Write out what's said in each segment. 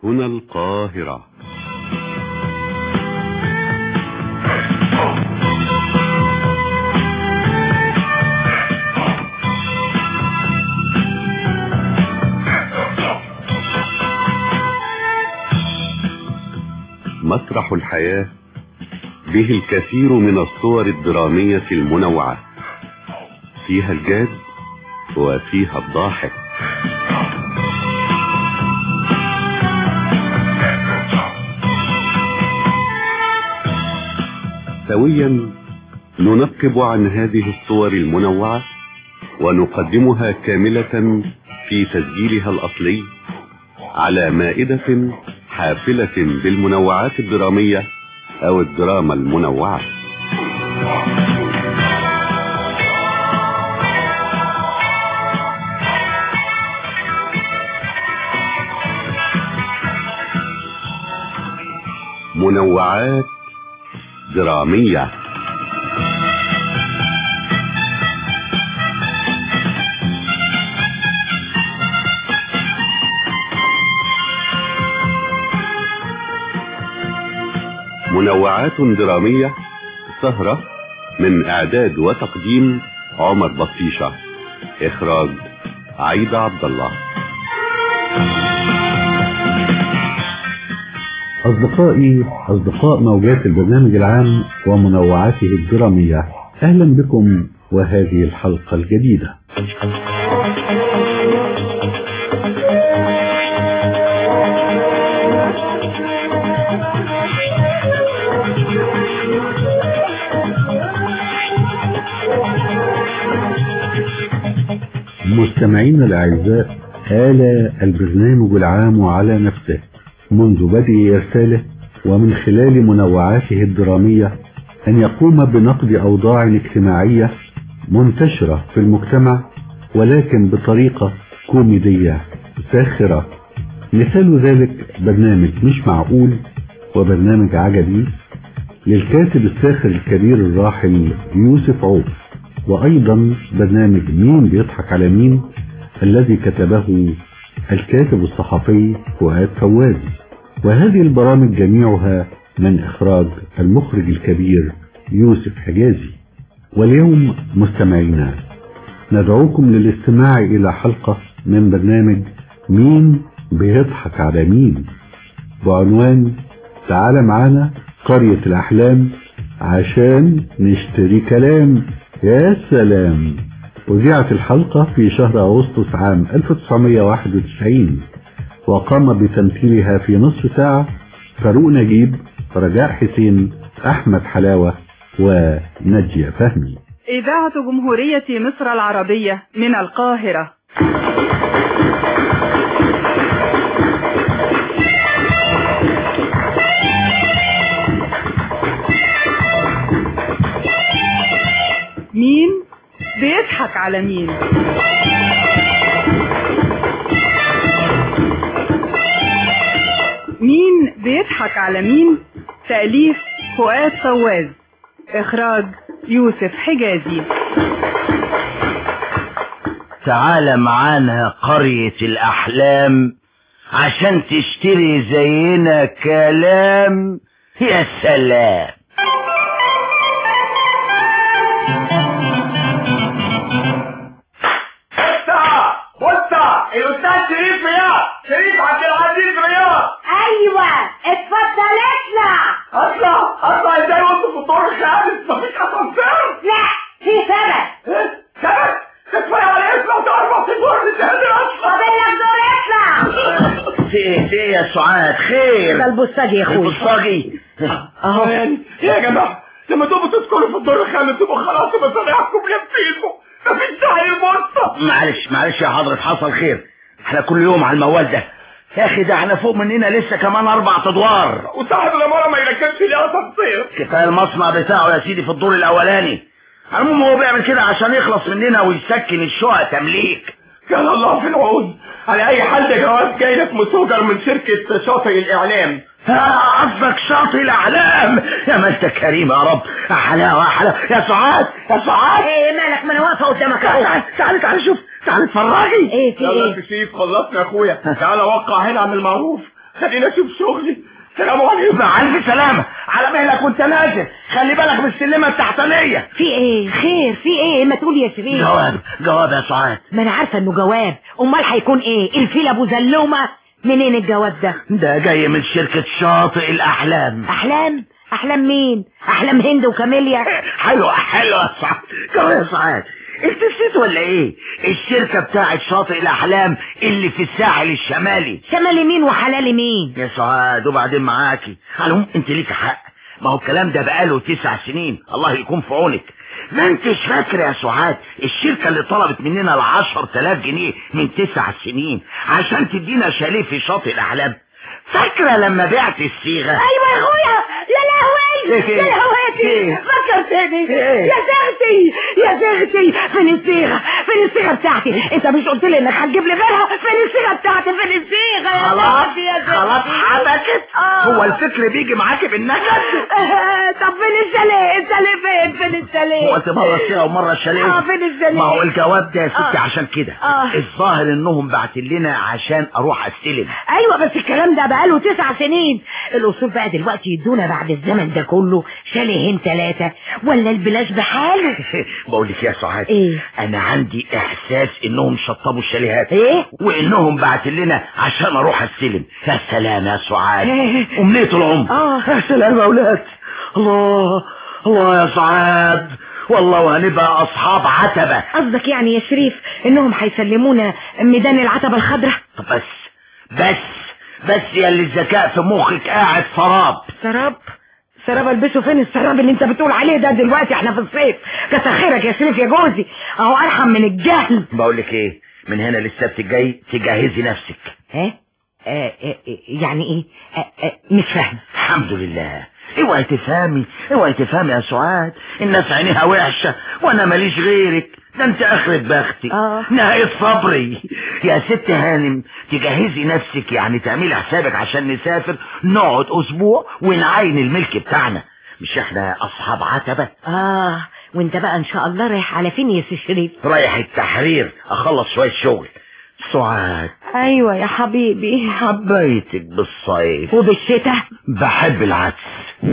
هنا القاهرة مسرح الحياة به الكثير من الصور الدرامية المنوعة فيها الجاد وفيها الضاحك سويا ننقب عن هذه الصور المنوعة ونقدمها كاملة في تسجيلها الأصلي على مائدة حافلة بالمنوعات الدرامية أو الدراما المنوعة منوعات درامية منوعات درامية سهرة من إعداد وتقديم عمر بطيشة إخراج عيدة عبد الله أصدقائي أصدقاء موجات البرنامج العام ومنوعاته الدرامية أهلا بكم وهذه الحلقة الجديدة مستمعينا الأعزاء آل البرنامج العام على نفسه منذ بدء إرساله ومن خلال منوعاته الدرامية أن يقوم بنقد أوضاع اجتماعية منتشرة في المجتمع ولكن بطريقة كوميدية ساخرة مثال ذلك برنامج مش معقول وبرنامج عجبي للكاتب الساخر الكبير الراحل يوسف عوف وأيضا برنامج مين بيضحك على مين الذي كتبه الكاتب الصحفي فؤاد فواز وهذه البرامج جميعها من إخراج المخرج الكبير يوسف حجازي واليوم مستمعينا ندعوكم للاستماع إلى حلقة من برنامج مين بيضحك على مين بعنوان تعال معانا قرية الأحلام عشان نشتري كلام يا سلام أذيعت الحلقة في شهر أغسطس عام 1991 وقام بتمثيلها في نصف ساعة فاروق نجيب رجاء حسين أحمد حلاوة ونجية فهمي إذاعة جمهورية مصر العربية من القاهرة مين بيضحك على مين مين بيضحك على مين تأليف فؤاد فواز إخراج يوسف حجازي تعال معانا قرية الأحلام عشان تشتري زينا كلام يا سلام وسع وسع الاستاذ شريف رياض شريف عبد العزيز رياض ايوه اتفضل اطلع اطلع اطلع ازاي وانت في الدور الخامس مفيش اسانسير لا في سبب ايه سبب كفايه على اسمه وتعرف في الدور اللي تهدي اصلا فاضل لك دور اطلع في ايه في ايه يا سعاد خير ده البوسطجي يا اخويا البصاجي اهو يعني ايه يا جماعه لما تبقوا تدخلوا في الدور الخامس تبقوا خلاص مصاريعكم ينفذوا مفيش داعي للبوسطه معلش معلش يا حضرة حصل خير احنا كل يوم على الموال ده يا اخي ده احنا فوق مننا لسه كمان اربع ادوار وصاحب الاماره ما يركبش ليه اسانسير كفايه المصنع بتاعه يا سيدي في الدور الاولاني المهم هو بيعمل كده عشان يخلص مننا ويسكن الشقق تمليك كان الله في العون على اي حال ده جواز جاي لك مسوجر من شركه شاطئ الاعلام ها قصدك شاطئ الاحلام يا ما انت كريم يا رب يا حلاوه يا حلاوه يا سعاد يا سعاد ايه مالك ما انا واقفه قدامك تعالي اهو تعالي تعالي شوف تعالي اتفرجي ايه في يلا ايه انت شيف خلصنا يا اخويا تعالى وقع هنا عن المعروف خليني اشوف شغلي سلام عليكم مع الف سلامة على مهلك وانت نازل خلي بالك من السلمة التحتانية في ايه خير في ايه ما تقول يا شريف جواب جواب يا سعاد ما انا عارفه انه جواب امال هيكون ايه الفيل ابو زلومه منين الجواب ده ده جاي من شركة شاطئ الأحلام احلام احلام مين احلام هند وكاميليا حلوة حلوة يا سعاد جواب يا سعاد انت نسيت ولا ايه الشركة بتاعت شاطئ الأحلام اللي في الساحل الشمالي شمال مين وحلال مين يا سعاد وبعدين معاكي على العموم انت ليك حق ما هو الكلام ده بقاله تسع سنين الله يكون في عونك ما انتش فاكر يا سعاد الشركة اللي طلبت مننا العشر تلاف جنيه من تسع سنين عشان تدينا شاليه في شاطئ الأحلام فاكرة لما بعت الصيغة ايوه يا اخويا يا لهوي إيه؟ يا لهوتي إيه؟ فكرتني إيه؟ يا زغتي يا زغتي فين الصيغه فين الصيغه بتاعتي انت مش قلت لي انك هتجيب لي غيرها فين الصيغه بتاعتي فين الصيغه يا خلاص زغتي يا زغتي خلاص حبكت آه. هو الفكر بيجي معاكي بالنكد آه، طب فين الشاليه الشاليه فين فين الشاليه قلت مرة الصيغة ومرة الشاليه اه فين الشاليه ما هو الجواب ده يا ستي آه. عشان كده آه. الظاهر انهم بعتين لنا عشان اروح استلم ايوه بس الكلام ده بقاله تسع سنين الاصول بقى دلوقتي يدونا بعد الزمن ده كله شاليهين ثلاثه ولا البلاش بحاله بقول لك يا سعاد إيه؟ انا عندي احساس انهم شطبوا الشاليهات ايه وانهم بعتين لنا عشان اروح استلم يا سلام يا سعاد إيه؟ امنية العمر آه. يا سلام يا اولاد الله الله يا سعاد والله وهنبقى اصحاب عتبة قصدك يعني يا شريف انهم هيسلمونا ميدان العتبة الخضراء طب بس بس بس يا اللي الذكاء في مخك قاعد سراب سراب سراب البسه فين السراب اللي انت بتقول عليه ده دلوقتي احنا في الصيف كتر خيرك يا شريف يا جوزي اهو ارحم من الجهل بقول لك ايه من هنا للسبت الجاي تجهزي نفسك ها آه آه آه، يعني ايه آه آه مش فاهم الحمد لله اوعي تفهمي اوعي تفهمي يا سعاد الناس عينيها وحشة وانا ماليش غيرك ده انت اخرة بختي آه. نهاية صبري يا ست هانم تجهزي نفسك يعني تعملي حسابك عشان نسافر نقعد اسبوع ونعاين الملك بتاعنا مش احنا اصحاب عتبة اه وانت بقى ان شاء الله رايح على فين يا سي شريف رايح التحرير اخلص شوية شغل سعاد ايوه يا حبيبي حبيتك بالصيف وبالشتاء بحب العدس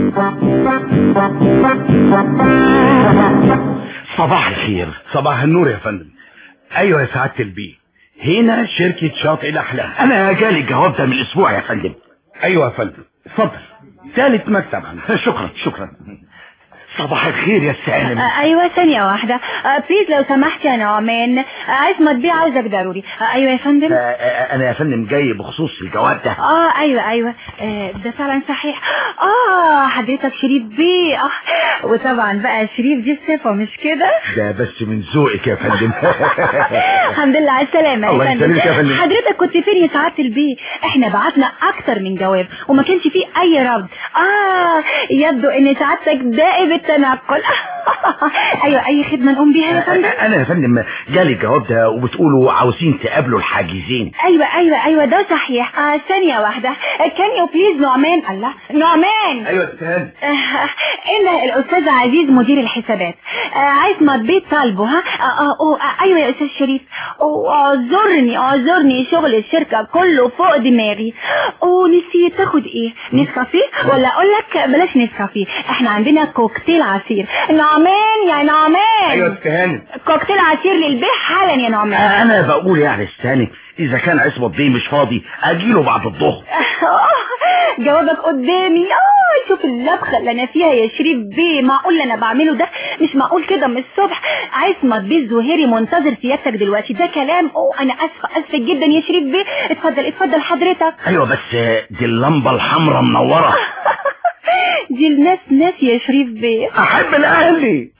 صباح الخير صباح النور يا فندم ايوه يا سعاده البيه هنا شركه شاطئ الاحلام انا جالي الجواب ده من اسبوع يا فندم ايوه يا فندم اتفضل ثالث مكتب عندك شكرا شكرا صباح الخير يا سالم آه، ايوه ثانية واحدة آه، بليز لو سمحت يا نعمان آه، عايز مطبيع عاوزك ضروري آه، ايوه يا فندم آه، آه، انا يا فندم جاي بخصوص الجواب ده اه ايوه ايوه آه، ده فعلا صحيح اه حضرتك شريف بيه اه وطبعا بقى شريف دي صفة مش كده ده بس من ذوقك يا فندم الحمد لله على السلامة الله يا فندم يسلمك يا فندم. حضرتك كنت فين يا سعادة البيه احنا بعتنا اكتر من جواب وما كانش فيه اي رد اه يبدو ان سعادتك دائب التنقل ايوه اي خدمة نقوم بيها يا فندم انا يا فندم جالي الجواب ده وبتقولوا عاوزين تقابلوا الحاجزين ايوه ايوه ايوه ده صحيح آه ثانية واحدة كان يو بليز نعمان الله نعمان ايوه استهان آه، إلا الأستاذ عزيز مدير الحسابات آه، عايز مضبيط طالبه ها آه، آه، أوه، آه، أيوة يا أستاذ شريف أوه، اعذرني اعذرني شغل الشركة كله فوق دماغي ونسيت تاخد إيه نسكافيه ولا أقول لك بلاش نسكافيه إحنا عندنا كوكتيل عصير نعمان يا نعمان ايوه استهان كوكتيل عصير للبيع حالا يا نعمان انا بقول يعني استني اذا كان عصمت بيه مش فاضي اجيله بعد الظهر جوابك قدامي اه شوف اللبخه اللي انا فيها يا شريف بيه معقول اللي انا بعمله ده مش معقول كده من الصبح عصمت بيه الزهيري منتظر سيادتك دلوقتي ده كلام اوه انا اسفه اسفه جدا يا شريف بيه اتفضل اتفضل حضرتك ايوه بس دي اللمبه الحمراء منوره دي الناس ناس يا شريف بيه احب الاهلي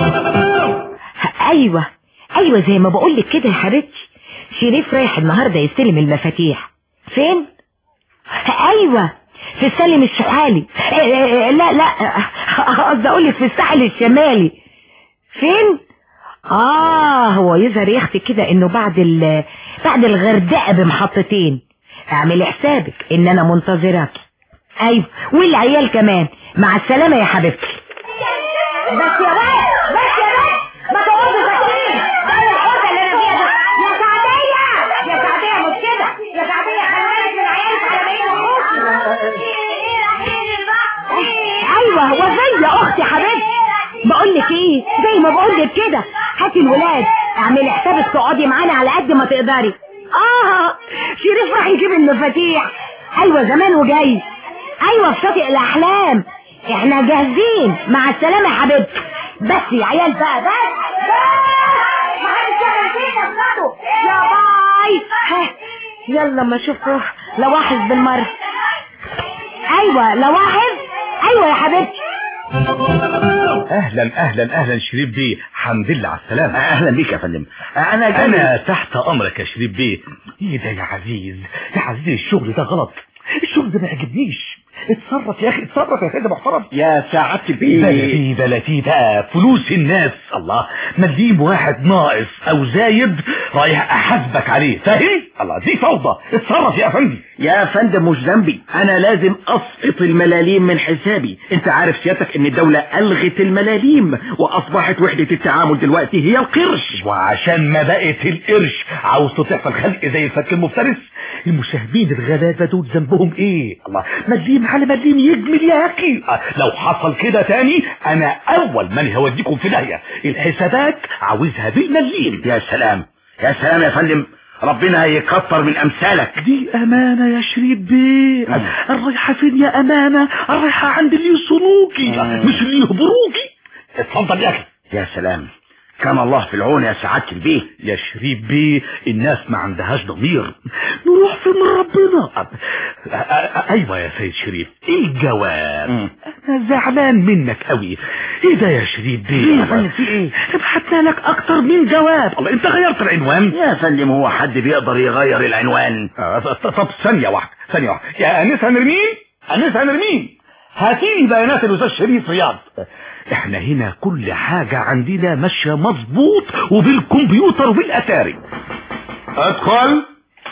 ايوه ايوه زي ما بقول لك كده يا حبيبتي شريف رايح النهارده يستلم المفاتيح فين ايوه في السلم الشحالي آه، آه، لا لا قصدي اقول لك في الساحل الشمالي فين اه هو يظهر يا اختي كده انه بعد ال بعد الغردقه بمحطتين اعملي حسابك ان انا منتظراك ايوه والعيال كمان مع السلامه يا حبيبتي بس يا ولد بس يا ولد ما تقعدوا ساكتين ايه الحوسه اللي انا فيها ده يا سعديه يا سعديه مش كده يا سعديه خلي بالك من عيالك على بعيد اختي حبيبتي بقول لك ايه زي ما بقول لك كده هاتي الولاد اعملي حسابك تقعدي معانا على قد ما تقدري اه شريف راح يجيب المفاتيح ايوه زمان وجاي ايوه في شاطئ الاحلام احنا جاهزين مع السلامه يا حبيبتي بس يا عيال بقى بس بس ما حدش يعمل فينا بلده. يا باي ها، يلا ما اشوفه لواحظ بالمره ايوه لواحظ ايوه يا حبيبتي اهلا اهلا اهلا شريف بيه حمد لله على السلامة اهلا بيك يا فندم انا جاي انا تحت امرك يا شريف بيه ايه ده يا عزيز يا عزيز الشغل ده غلط الشغل ده ما يعجبنيش اتصرف يا اخي اتصرف يا سيدي محترم يا سعادة البيه بلتي بلتي ده فلوس الناس الله مليم واحد ناقص او زايد رايح احاسبك عليه فاهم الله دي فوضى اتصرف يا افندي يا فندم مش ذنبي انا لازم اسقط الملاليم من حسابي انت عارف سيادتك ان الدولة الغت الملاليم واصبحت وحدة التعامل دلوقتي هي القرش وعشان ما بقت القرش عاوز تحصل خلق زي الفك المفترس المساهمين الغلابة دول ذنبهم ايه الله مليم على مليم يجمل يا اخي آه، لو حصل كده تاني انا اول من هوديكم في داهية الحسابات عاوزها بالمليم يا سلام يا سلام يا فندم ربنا يكتر من امثالك دي امانة يا شريف بيه الرايحة فين يا امانة الرايحة عند اللي يصنوكي مش اللي يهبروكي اتفضل يا اخي يا سلام كان الله في العون يا سعادة البيه يا شريف بيه الناس ما عندهاش ضمير نروح في من ربنا أ- أ- أ- ايوه يا سيد شريف ايه الجواب مم. انا زعلان منك قوي ايه ده يا شريف بيه ليه يا فندم في ايه بعتنا لك اكتر من جواب الله انت غيرت العنوان يا فندم هو حد بيقدر يغير العنوان آه، ط- طب ثانية واحدة ثانية واحدة يا أنسة نرمين أنسة نرمين هاتيلي بيانات الأستاذ شريف رياض احنا هنا كل حاجة عندنا ماشية مظبوط وبالكمبيوتر وبالأتاري ادخل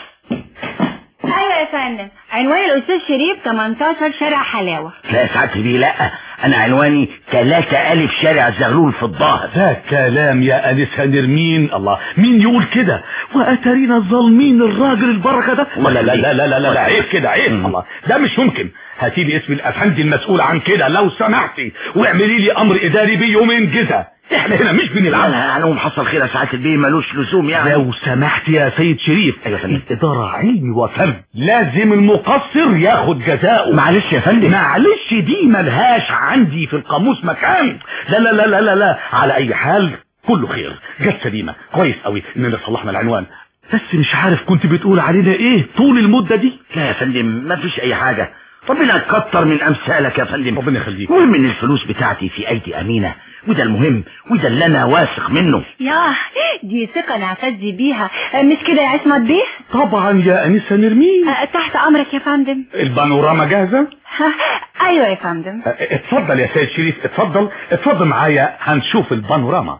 ايوه يا فندم عنوان الاستاذ شريف 18 شارع حلاوه لا يا سعادة البيه لا انا عنواني ثلاثة الف شارع الزغلول في الظاهر ده كلام يا أنسة نرمين الله مين يقول كده وأتارينا ظالمين الراجل البركة ده لا لا لا لا لا لا, لا عيب كده عيب مم. الله ده مش ممكن هاتي لي اسم الأفندي المسؤول عن كده لو سمحتي واعملي لي أمر إداري بيومين جزا احنا هنا مش بنلعب انا علوم حصل خير يا سعادة البيه ملوش لزوم يعني لو سمحت يا سيد شريف أيوة يا فندم. الإدارة علمي وفرد لازم المقصر ياخد جزاؤه معلش يا فندم معلش دي ملهاش عندي في القاموس مكان لا لا لا لا لا, لا. على أي حال كله خير جت سليمة كويس قوي إننا صلحنا العنوان بس مش عارف كنت بتقول علينا إيه طول المدة دي لا يا فندم ما فيش اي حاجة ربنا يكتر من امثالك يا فندم ربنا يخليك المهم ان الفلوس بتاعتي في ايدي امينة وده المهم وده اللي انا واثق منه ياه دي ثقه نعتز بيها آه، مش كده يا عصمت بيه طبعا يا أنسة نرمين آه، تحت امرك يا فندم البانوراما جاهزة ها، ايوه يا فندم اه، اتفضل يا سيد شريف اتفضل اتفضل معايا هنشوف البانوراما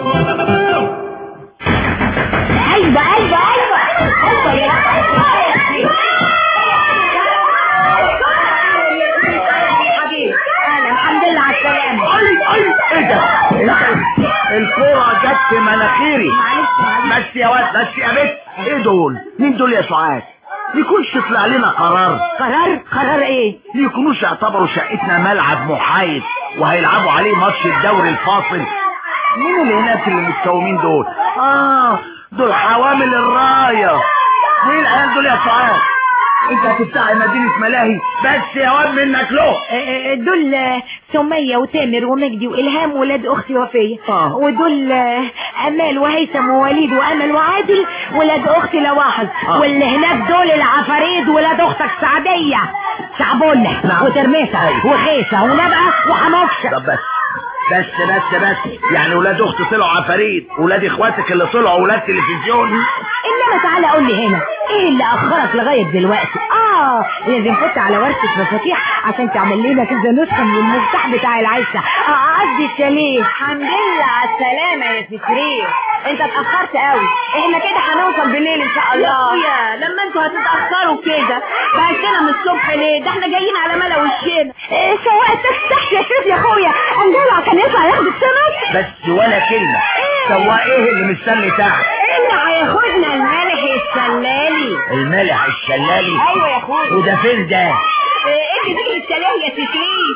ايوه ايوه ايوه ايوه يا حبيبي اهلا الحمد لله على السلامه اي اي ايه ده انت الكرة جت في مناخيري معلش معلش بس يا واد بس يا بنت ايه دول مين دول يا سعاد يكونش طلع لنا قرار قرار قرار ايه يكونوش يعتبروا شقتنا ملعب محايد وهيلعبوا عليه ماتش الدوري الفاصل مين اللي هناك اللي متكومين دول اه دول حوامل الرايه مين العيال دول يا سعاد انت هتفتحي مدينه ملاهي بس يا واد منك له آه، آه، دول آه، سمية وتامر ومجدي وإلهام ولاد أختي وفية آه. ودول آه، أمال وهيثم ووليد وأمل وعادل ولاد أختي لواحظ آه. واللي هناك دول العفاريت ولاد أختك سعدية شعبولة نعم. وترميسة أيوة. وخيسة ونبقى وحموكشة طب بس بس بس بس يعني ولاد اختي طلعوا عفاريت ولاد اخواتك اللي طلعوا ولاد تلفزيون إنما تعالى قول لي هنا إيه اللي أخرك لغاية دلوقتي آه لازم فوت على ورشة مفاتيح عشان تعمل لنا كذا نسخة من المفتاح بتاع العيشة آه قصدي الشاليه الحمد لله على السلامه يا ستريف انت اتاخرت قوي احنا كده هنوصل بالليل ان شاء الله يا اخويا لما انتوا هتتاخروا كده بعتنا من الصبح ليه ده احنا جايين على ملا وشنا إيه سواق التاكسي تحت يا شريف يا اخويا انجلع كان يطلع ياخد السمك بس ولا كلمة سواء ايه اللي مستني تحت اللي هياخدنا الملح الشلالي الملح الشلالي ايوه يا اخويا وده فين ده ايه اللي تيجي الشلالي يا ستريف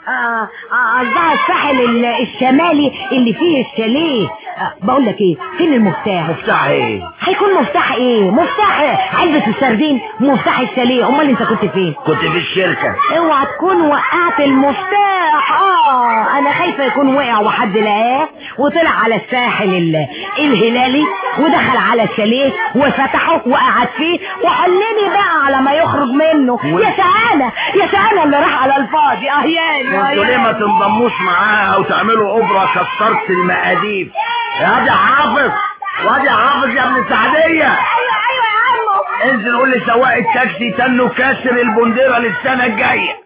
آه، آه، قصدها الساحل ال- الشمالي اللي فيه الشاليه آه، بقول لك ايه فين المفتاح مفتاح ايه هيكون مفتاح ايه مفتاح علبة السردين مفتاح الشاليه امال انت كنت فين كنت في الشركة اوعى تكون وقعت المفتاح اه انا خايفه يكون وقع وحد لقاه وطلع على الساحل ال- الهلالي ودخل على الشاليه وفتحه وقعد فيه وحلني بقى على ما يخرج منه يا سعاده يا سعاده اللي راح على الفاضي اه يا انتوا ليه ما تنضموش معاها وتعملوا اوبرا كسرت المقاديف يا دي حافظ وادي يا حافظ يا ابن سعدية ايوه ايوه يا عمو انزل قول لسواق التاكسي تنه كاسر البنديرة للسنة الجاية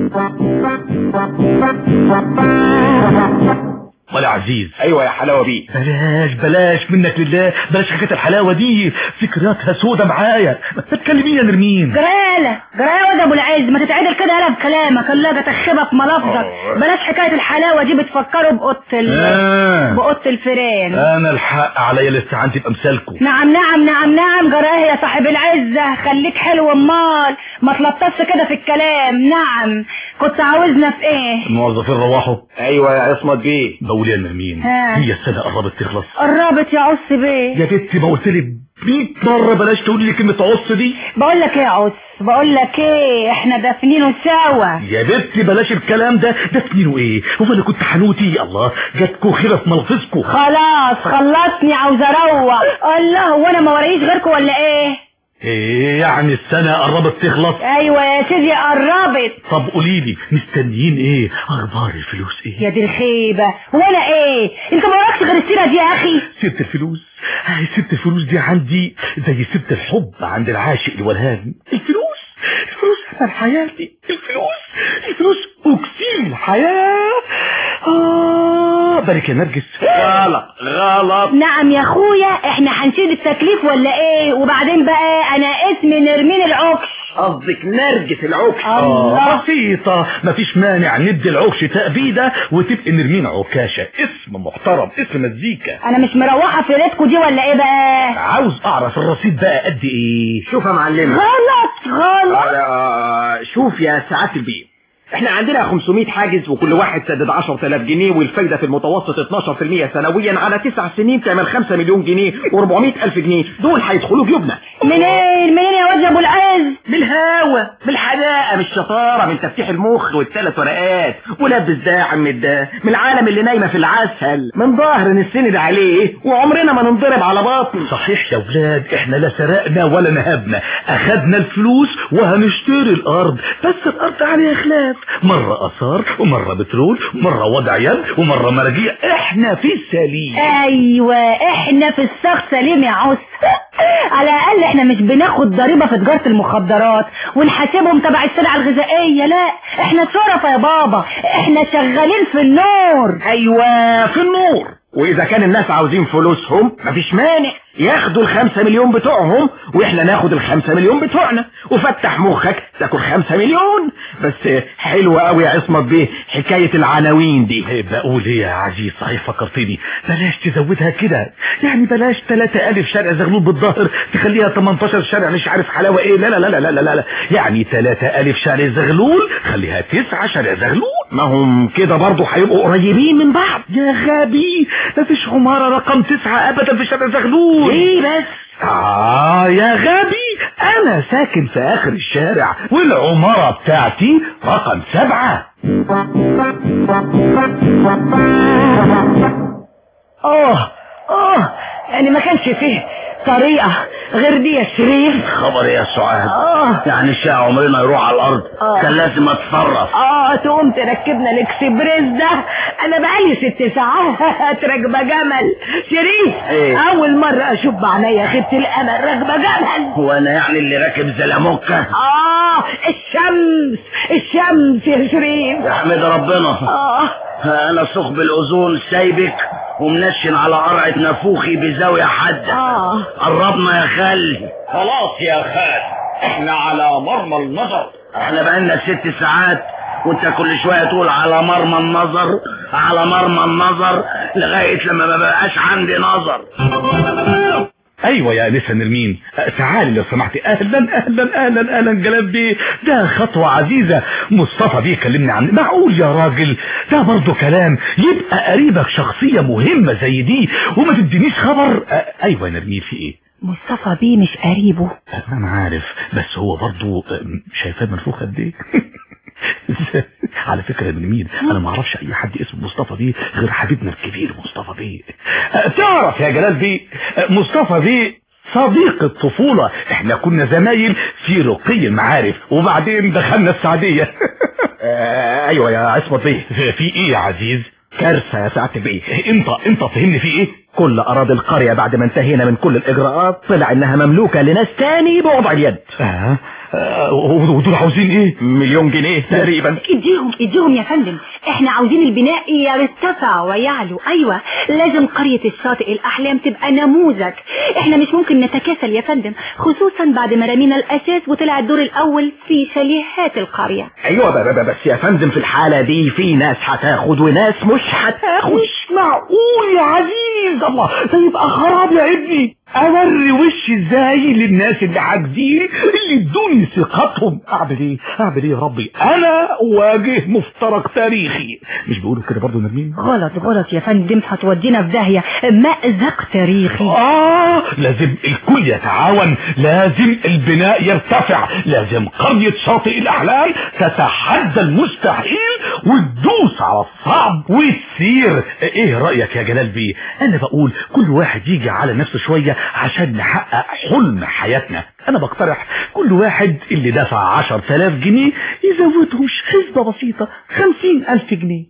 ولا عزيز ايوه يا حلاوه بيه بلاش بلاش منك لله بلاش حكايه الحلاوه دي ذكرياتها سودة معايا ما تكلميني يا نرمين جرالة جرالة يا ابو العز ما تتعدل كده يالا بكلامك الله تخبك ملفظك بلاش حكاية الحلاوة دي بتفكروا بقط ال آه. بقط الفيران انا الحق عليا الاستعانتي بامثالكم نعم نعم نعم نعم جراه يا صاحب العزة خليك حلو امال ما تلطفش كده في الكلام نعم كنت عاوزنا في ايه الموظفين روحوا ايوه يا عصمت بيه بقول يا نرمين ها. هي السنه قربت تخلص قربت يا عص بيه يا بنتي ما قلت لك 100 مره بلاش تقولي لي كلمه عص دي بقول لك ايه يا عص بقول لك ايه احنا دافنينه سوا يا بنتي بلاش الكلام ده ده تنينه ايه هو انا كنت حنوتي الله جاتكوا خيره في ملفظكوا خلاص خلصني عاوز اروح الله وانا ما ورايش غيركم ولا ايه ايه يعني السنه قربت تخلص ايوه يا سيدي قربت طب قولي لي مستنيين ايه اخبار الفلوس ايه يا دي الخيبة وانا ايه انت ما وراكش غير السيرة دي يا اخي سيرة الفلوس هاي سيرة الفلوس دي عندي زي سيرة الحب عند العاشق الولهان الفلوس الفلوس أمل حياتي الفلوس الفلوس أكسير الحياة آه بارك يا نرجس غلط غلط نعم يا اخويا احنا هنشيل التكليف ولا ايه وبعدين بقى انا اسمي نرمين العكش قصدك نرجس العكش آه بسيطة مفيش مانع ندي العكش تأبيدة وتبقى نرمين عكاشة اسم محترم اسم مزيكا انا مش مروحة في ريتكو دي ولا ايه بقى عاوز اعرف الرصيد بقى قد ايه شوف يا معلمة غلط غلط آه، شوف يا سعادة البيه احنا عندنا 500 حاجز وكل واحد سدد 10000 جنيه والفايدة في المتوسط 12% سنويا على 9 سنين تعمل 5 مليون جنيه و400 ألف جنيه دول هيدخلوا جيوبنا منين منين يا واد يا ابو العز من الهوا من الحداقة من الشطارة من تفتيح المخ والثلاث ورقات ولبس ده عم ده من العالم اللي نايمة في العسل من ظهر نسند عليه وعمرنا ما ننضرب على باطن صحيح يا ولاد احنا لا سرقنا ولا نهبنا اخدنا الفلوس وهنشتري الارض بس الارض عليها خلاف مرة اثار ومرة بترول ومرة وضع يد ومرة مراجيع احنا في السليم ايوه احنا في الساق سليم يا عوس على الاقل احنا مش بناخد ضريبة في تجارة المخدرات ونحاسبهم تبع السلع الغذائية لا احنا شرفة يا بابا احنا شغالين في النور ايوه في النور واذا كان الناس عاوزين فلوسهم مفيش مانع ياخدوا الخمسة مليون بتوعهم واحنا ناخد الخمسة مليون بتوعنا وفتح مخك تاكل خمسة مليون بس حلوة قوي يا عصمت بيه حكاية العناوين دي إيه بقول ايه يا عزيز صحيح فكرتني بلاش تزودها كده يعني بلاش 3 ألف شارع زغلول بالظاهر تخليها 18 شارع مش عارف حلاوة ايه لا لا لا لا لا لا, لا. يعني 3 ألف شارع زغلول خليها 9 شارع زغلول ما هم كده برضه هيبقوا قريبين من بعض يا غبي مفيش عمارة رقم تسعة أبدا في شارع زغلول ايه بس آه يا غبي أنا ساكن في آخر الشارع والعمارة بتاعتي رقم سبعة اه اه يعني ما كانش فيه طريقة غير دي يا شريف خبر يا سعاد اه يعني الشقة عمرنا يروح على الارض آه. كان لازم اتصرف اه تقوم تركبنا الاكسبريس ده انا بقالي ست ساعات راكبه جمل شريف إيه؟ اول مرة اشوف بعينيا خدت الامل راكبه جمل هو انا يعني اللي راكب زلموكة اه الشمس الشمس يا شريف يا حمد ربنا اه انا ثقب الاوزون سايبك ومنشن على قرعة نافوخي بزاوية حادة اه قربنا يا خال خلاص يا خال احنا على مرمى النظر احنا بقالنا ست ساعات وانت كل شوية تقول على مرمى النظر على مرمى النظر لغاية لما ما بقاش عندي نظر ايوه يا انسه نرمين أه، تعالي لو سمحتي اهلا اهلا اهلا اهلا جلال بيه ده خطوه عزيزه مصطفى بيه كلمني عن معقول يا راجل ده برضه كلام يبقى قريبك شخصيه مهمه زي دي وما تدينيش خبر أه، ايوه يا نرمين في ايه مصطفى بيه مش قريبه انا عارف بس هو برضه أه، شايفاه منفوخ قد ايه على فكرة يا ابن مين انا ما اعرفش اي حد اسمه مصطفى بيه غير حبيبنا الكبير مصطفى بيه أه، تعرف يا جلال بيه أه، مصطفى بيه صديق الطفولة احنا كنا زمايل في رقي المعارف وبعدين دخلنا السعدية آه ايوه يا عصمت بيه في ايه يا عزيز كارثه يا سعاده بيه انت انت فهمني في ايه كل اراضي القريه بعد ما انتهينا من كل الاجراءات طلع انها مملوكه لناس تاني بوضع اليد اه آه، ودول عاوزين ايه مليون جنيه تقريبا اديهم اديهم يا فندم احنا عاوزين البناء يرتفع ويعلو ايوه لازم قرية الشاطئ الاحلام تبقى نموذج احنا مش ممكن نتكاسل يا فندم خصوصا بعد ما رمينا الاساس وطلع الدور الاول في شاليهات القرية ايوه ب- ب- بس يا فندم في الحاله دي في ناس هتاخد وناس مش هتاخد مش معقول يا عزيز الله ده يبقى خراب يا ابني اوري وشي ازاي للناس اللي عاجزين اللي ادوني ثقتهم اعمل ايه اعمل ايه يا ربي انا اواجه مفترق تاريخي مش بيقولوا كده برضه نرمين غلط غلط يا فندم هتودينا في داهية مأزق تاريخي آه لازم الكل يتعاون لازم البناء يرتفع لازم قرية شاطئ الأحلام تتحدى المستحيل وتدوس على الصعب وتسير إيه رأيك يا جلال بيه أنا بقول كل واحد يجي على نفسه شوية عشان نحقق حلم حياتنا أنا بقترح كل واحد اللي دفع عشر تلاف جنيه يزودهم حسبة بسيطة خمسين ألف جنيه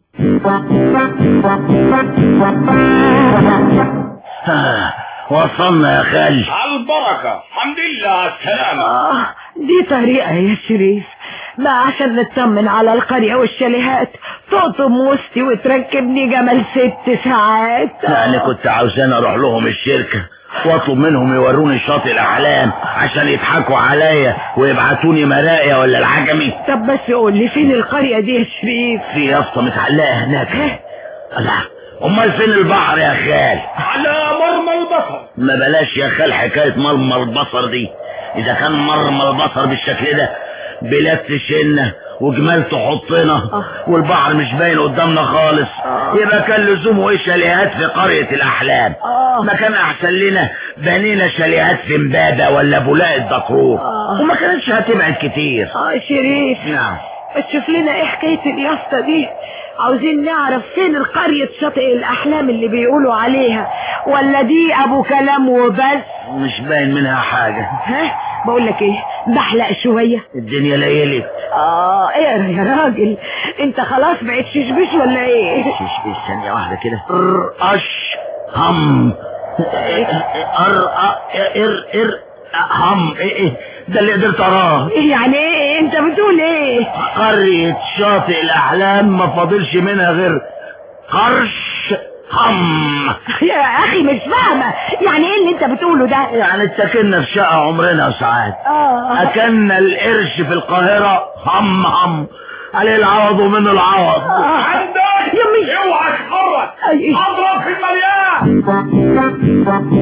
آه، وصلنا يا خالي على البركة الحمد لله على السلامة آه دي طريقة يا شريف ما عشان نطمن على القرية والشاليهات تقطم وسطي وتركبني جمل ست ساعات يعني كنت عاوزان اروح لهم الشركة واطلب منهم يوروني شاطئ الاحلام عشان يضحكوا عليا ويبعتوني مراقية ولا العجمي طب بس قول لي فين القرية دي يا شريف في يافطة متعلقة هناك لا امال فين البحر يا خال على مرمى البصر ما بلاش يا خال حكاية مرمى البصر دي اذا كان مرمى البصر بالشكل ده بلاد تشيلنا وجمال تحطنا والبحر مش باين قدامنا خالص يبقى كان لزومه ايه شاليهات في قرية الاحلام ما كان احسن لنا بنينا شاليهات في امبابة ولا بولاق الدكرور وما كانتش هتبعد كتير اه شريف نعم ما تشوف لنا ايه حكاية اليافطة دي عاوزين نعرف فين القرية شاطئ الأحلام اللي بيقولوا عليها ولا دي أبو كلام وبس مش باين منها حاجة ها بقول لك ايه بحلق شوية الدنيا ليلت اه اقرا يا راجل انت خلاص بقيت ششبش ولا ايه شيش بيه ثانية واحدة كده رقش هم ار ار ار هم ايه ايه ده اللي قدرت اراه يعني ايه انت بتقول ايه قرية شاطئ الاحلام ما فاضلش منها غير قرش هم يا اخي مش فاهمة يعني ايه اللي انت بتقوله ده يعني اتكلنا في شقة عمرنا ساعات اه اكلنا القرش في القاهرة هم هم عليه العوض ومن العوض عندك يا مش اوعى تتحرك أي. اضرب في المليان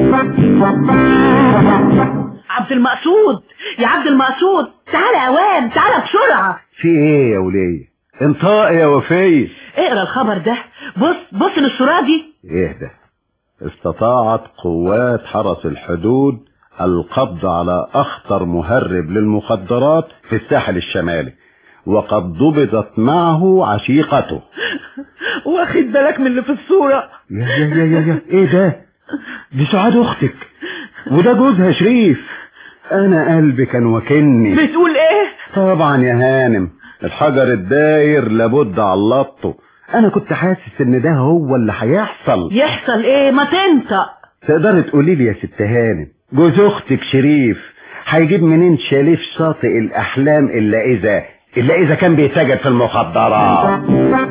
عبد المقصود يا عبد المقصود تعالى يا واد تعالى بسرعة في ايه يا ولية انطاق يا وفية اقرا الخبر ده بص بص للصورة دي ايه ده استطاعت قوات حرس الحدود القبض على اخطر مهرب للمخدرات في الساحل الشمالي وقد ضبطت معه عشيقته واخد بالك من اللي في الصورة يا يا يا يا, يا. ايه ده دي سعاد اختك وده جوزها شريف انا قلبي كان وكني بتقول ايه طبعا يا هانم الحجر الداير لابد علطه انا كنت حاسس ان ده هو اللي هيحصل يحصل ايه ما تنطق تقدري تقولي لي يا ست هانم جوز اختك شريف هيجيب منين شاليه في شاطئ الاحلام الا اذا الا اذا كان بيتاجر في المخدرات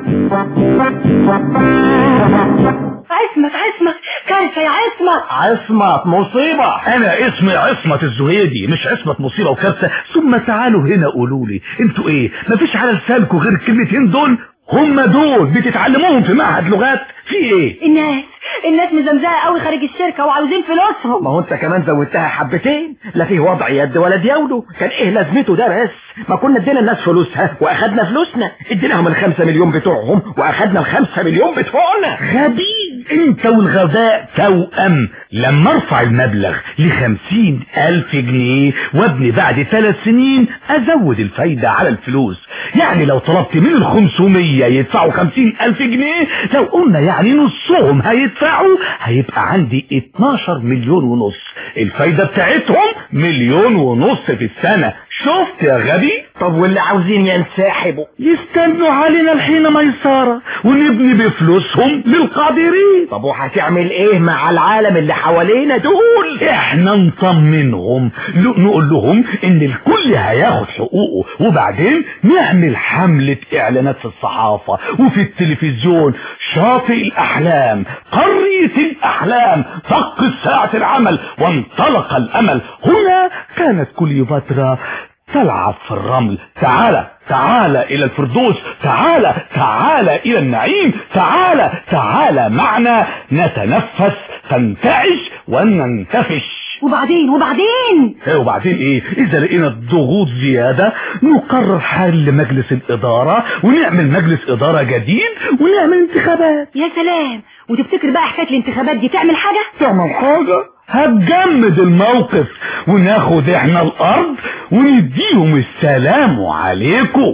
عصمت عصمت كارثة يا عصمت عصمت مصيبة انا اسمي عصمة الزهيدي مش عصمة مصيبة وكارثة ثم تعالوا هنا قولوا لي انتوا ايه مفيش على لسانكم غير الكلمتين دول هم دول بتتعلموهم في معهد لغات في ايه الناس الناس مزمزقه قوي خارج الشركه وعاوزين فلوسهم ما هو انت كمان زودتها حبتين لا فيه وضع يد ولا دياوله كان ايه لازمته ده بس ما كنا ادينا الناس فلوسها واخدنا فلوسنا اديناهم الخمسة مليون بتوعهم واخدنا الخمسة مليون بتوعنا غبي انت والغباء توأم لما ارفع المبلغ لخمسين الف جنيه وابني بعد ثلاث سنين ازود الفايدة على الفلوس يعني لو طلبت من الخمسمية يدفعوا خمسين الف جنيه لو قلنا يعني نصهم هيدفعوا هيبقى عندي اتناشر مليون ونص الفايدة بتاعتهم مليون ونص في السنة شفت يا غبي طب واللي عاوزين ينسحبوا يستنوا علينا الحين ميسارة ونبني بفلوسهم للقادرين طب وهتعمل ايه مع العالم اللي حوالينا دول احنا نطمنهم ل- نقول لهم ان الكل هياخد حقوقه وبعدين نعمل حملة اعلانات في الصحافة وفي التلفزيون شاطئ الاحلام قرية الاحلام دق ساعة العمل وانطلق الامل هنا كانت كليوباترا تلعب في الرمل تعالى تعالى الى الفردوس تعالى تعالى الى النعيم تعالى تعالى معنا نتنفس تنتعش وننتفش وبعدين وبعدين ايه وبعدين ايه اذا لقينا الضغوط زيادة نقرر حل مجلس الادارة ونعمل مجلس ادارة جديد ونعمل انتخابات يا سلام وتفتكر بقى حكايه الانتخابات دي تعمل حاجه تعمل حاجة هتجمد الموقف وناخد احنا الارض ونديهم السلام عليكم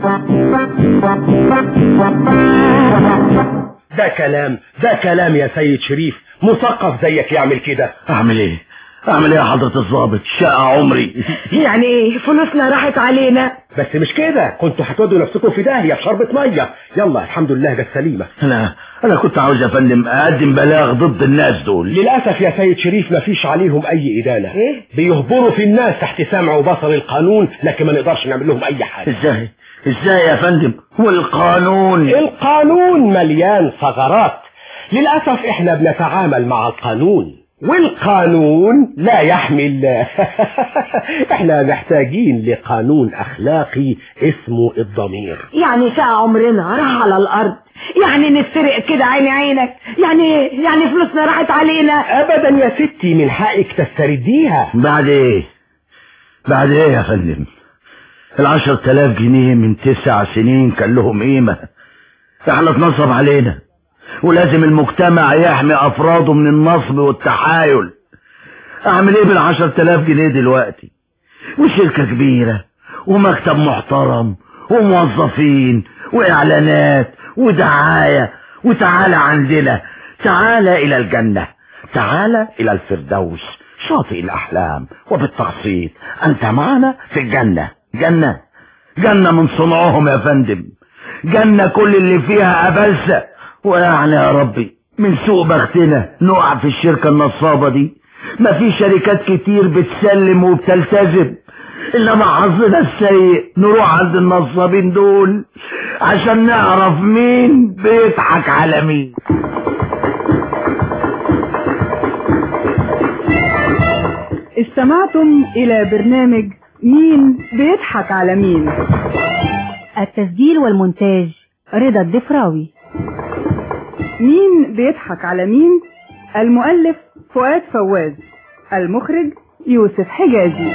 ده كلام ده كلام يا سيد شريف مثقف زيك يعمل كده اعمل ايه اعمل ايه يا حضرة الضابط شقى عمري يعني ايه فلوسنا راحت علينا بس مش كده كنتوا هتودوا نفسكم في داهيه في شربة ميه يلا الحمد لله جت سليمه انا انا كنت عاوز يا فندم اقدم بلاغ ضد الناس دول للأسف يا سيد شريف مفيش عليهم أي إدانة إيه؟ بيهبروا في الناس تحت سمع وبصر القانون لكن ما نقدرش نعمل لهم أي حاجة ازاي ازاي يا فندم والقانون القانون مليان ثغرات للأسف احنا بنتعامل مع القانون والقانون لا يحمل احنا محتاجين لقانون أخلاقي اسمه الضمير يعني ساعة عمرنا راح على الارض يعني نسرق كده عين عينك يعني ايه يعني فلوسنا راحت علينا أبدا يا ستي من حقك تسترديها بعد ايه بعد ايه يا فندم العشر تلاف جنيه من تسع سنين كان لهم قيمة احنا اتنصب علينا ولازم المجتمع يحمي افراده من النصب والتحايل اعمل ايه بالعشر تلاف جنيه دلوقتي وشركة كبيرة ومكتب محترم وموظفين واعلانات ودعاية وتعالى عندنا تعالى الى الجنة تعالى الى الفردوس شاطئ الاحلام وبالتقسيط انت معنا في الجنة جنة جنة من صنعهم يا فندم جنة كل اللي فيها أبلسة ويعني يا ربي من سوء بختنا نقع في الشركة النصابة دي ما في شركات كتير بتسلم وبتلتزم إنما حظنا السيء نروح عند النصابين دول عشان نعرف مين بيضحك على مين استمعتم إلى برنامج مين بيضحك على مين التسجيل والمونتاج رضا الدفراوي مين بيضحك على مين المؤلف فؤاد فواز المخرج يوسف حجازي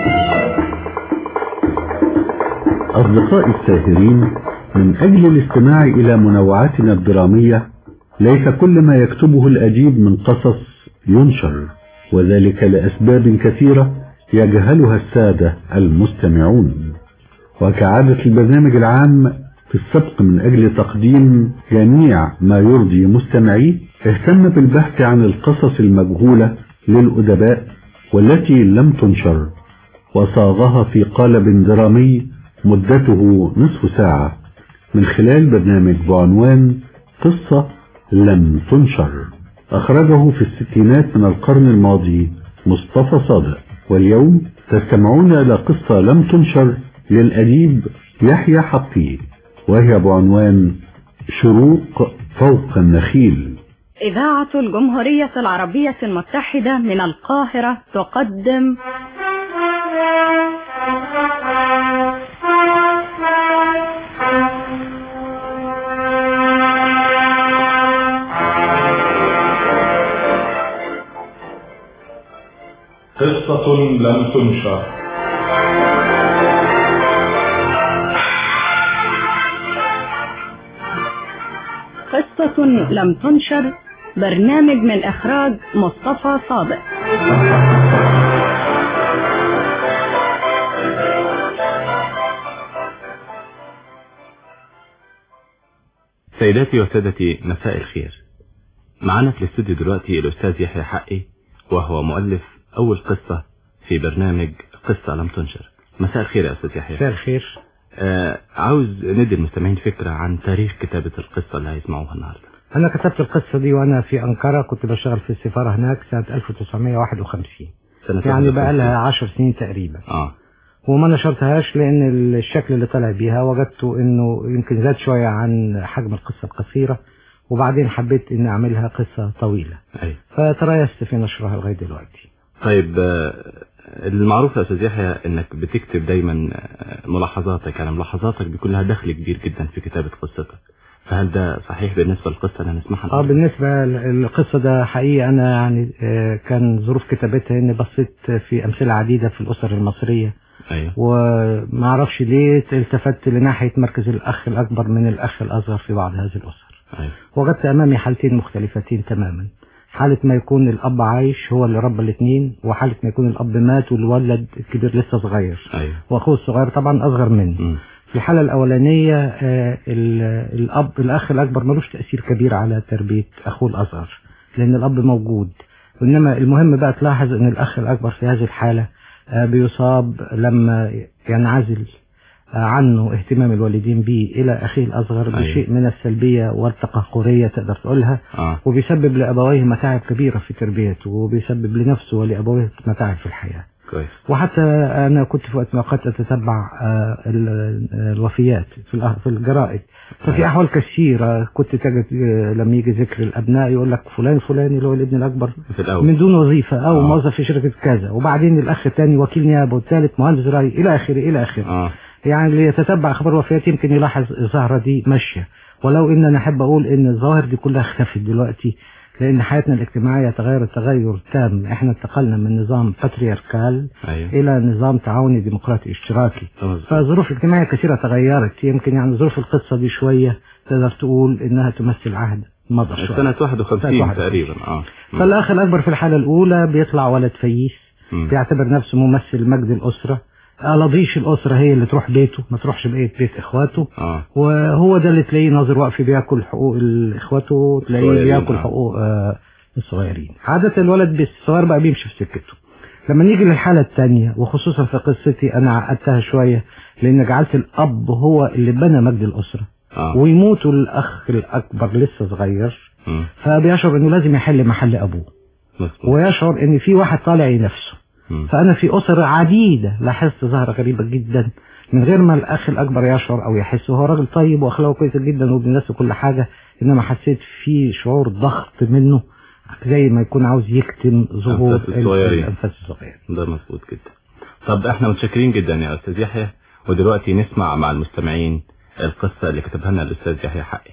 أصدقائي الساهرين من أجل الاستماع إلى منوعاتنا الدرامية ليس كل ما يكتبه الأديب من قصص ينشر وذلك لأسباب كثيرة يجهلها السادة المستمعون وكعادة البرنامج العام في السبق من أجل تقديم جميع ما يرضي مستمعيه اهتم بالبحث عن القصص المجهولة للأدباء والتي لم تنشر وصاغها في قالب درامي مدته نصف ساعة من خلال برنامج بعنوان قصة لم تنشر أخرجه في الستينات من القرن الماضي مصطفى صادق واليوم تستمعون إلى قصة لم تنشر للأديب يحيى حقي وهي بعنوان شروق فوق النخيل إذاعة الجمهورية العربية المتحدة من القاهرة تقدم قصة لم تنشر قصة لم تنشر برنامج من إخراج مصطفى صادق سيداتي وسادتي مساء الخير معنا في الاستوديو دلوقتي الأستاذ يحيى حقي وهو مؤلف أول قصة في برنامج قصة لم تنشر مساء الخير يا أستاذ يحيى مساء الخير آه عاوز ندي المستمعين فكرة عن تاريخ كتابة القصة اللي هيسمعوها النهاردة أنا كتبت القصة دي وأنا في أنقرة كنت بشتغل في السفارة هناك سنة 1951 سنة يعني 51. بقى لها 10 سنين تقريبا اه وما نشرتهاش لأن الشكل اللي طلع بيها وجدته إنه يمكن زاد شوية عن حجم القصة القصيرة وبعدين حبيت إني أعملها قصة طويلة أي. فتريثت في نشرها لغاية دلوقتي طيب آه، المعروف يا أستاذ يحيى إنك بتكتب دايما آه، ملاحظاتك يعني ملاحظاتك بيكون لها دخل كبير جدا في كتابة قصتك فهل ده صحيح بالنسبة للقصة اللي هنسمعها اه بالنسبة للقصة ده حقيقي أنا يعني آه، كان ظروف كتابتها إني بصيت في أمثلة عديدة في الأسر المصرية أيوه وما اعرفش ليه التفت لناحية مركز الأخ الأكبر من الأخ الأصغر في بعض هذه الأسر أيوه وجدت أمامي حالتين مختلفتين تماما حالة ما يكون الأب عايش هو اللي ربى الاثنين وحالة ما يكون الأب مات والولد الكبير لسه صغير أيوه وأخوه الصغير طبعا أصغر منه مم. في الحالة الأولانية آه، ال- الأب الأخ الأكبر ملوش تأثير كبير على تربية أخوه الأصغر لأن الأب موجود إنما المهم بقى تلاحظ إن الأخ الأكبر في هذه الحالة آه، بيصاب لما ينعزل آه، عنه اهتمام الوالدين به إلى أخيه الأصغر أيوة. بشيء من السلبية والتقهقرية تقدر تقولها اه وبيسبب لأبويه متاعب كبيرة في تربيته وبيسبب لنفسه ولأبويه متاعب في الحياة كويس وحتى أنا كنت في وقت من الأوقات أتتبع آه، ال- آه، الوفيات في الأ- في الجرائد ففي أحوال كثيرة كنت تجد آه، لما يجي ذكر الأبناء يقول لك فلان فلاني اللي هو الابن الأكبر في الأول من دون وظيفة أو آه. موظف في شركة كذا وبعدين الأخ الثاني وكيل نيابة والثالث مهندس رأي إلى آخره إلى آخره اه يعني اللي يتتبع أخبار الوفيات يمكن يلاحظ الظاهرة دي ماشية ولو إن أنا أحب أقول إن الظواهر دي كلها اختفت دلوقتي لأن حياتنا الاجتماعية تغيرت تغير تام إحنا انتقلنا من نظام باترياركال ايوه إلى نظام تعاوني ديمقراطي اشتراكي مظبوط. فالظروف الاجتماعية كثيرة تغيرت يمكن يعني ظروف القصة دي شوية تقدر تقول إنها تمثل عهد مضى شوية سنة 51 سنة 51. تقريبا اه مم. فالأخ الأكبر في الحالة الأولى بيطلع ولد فييس مم. بيعتبر نفسه ممثل مجد الأسرة ألاضيش الأسرة هي اللي تروح بيته ما تروحش بقية بيت إخواته اه وهو ده اللي تلاقيه ناظر وقفي بياكل حقوق ال- إخواته تلاقيه الصغيرين، بياكل آه. حقوق آه الصغيرين عادة الولد بس- الصغير بقى بيمشي في سكته لما نيجي للحالة الثانية وخصوصا في قصتي أنا عقدتها شوية لأن جعلت الأب هو اللي بنى مجد الأسرة اه ويموت الأخ الأكبر لسه صغير مم. فبيشعر إنه لازم يحل محل أبوه مظبوط ويشعر ان في واحد طالع ينافسه مم. فانا في اسر عديده لاحظت ظاهره غريبه جدا من غير ما الاخ الاكبر يشعر او يحس هو راجل طيب واخلاقه كويسه جدا وابن ناس وكل حاجه انما حسيت في شعور ضغط منه زي ما يكون عاوز يكتم ظهور أنفاس الصغيرين. الانفاس الصغيره ده مظبوط جدا طب احنا متشكرين جدا يا استاذ يحيى ودلوقتي نسمع مع المستمعين القصة اللي كتبها لنا الاستاذ يحيى حقي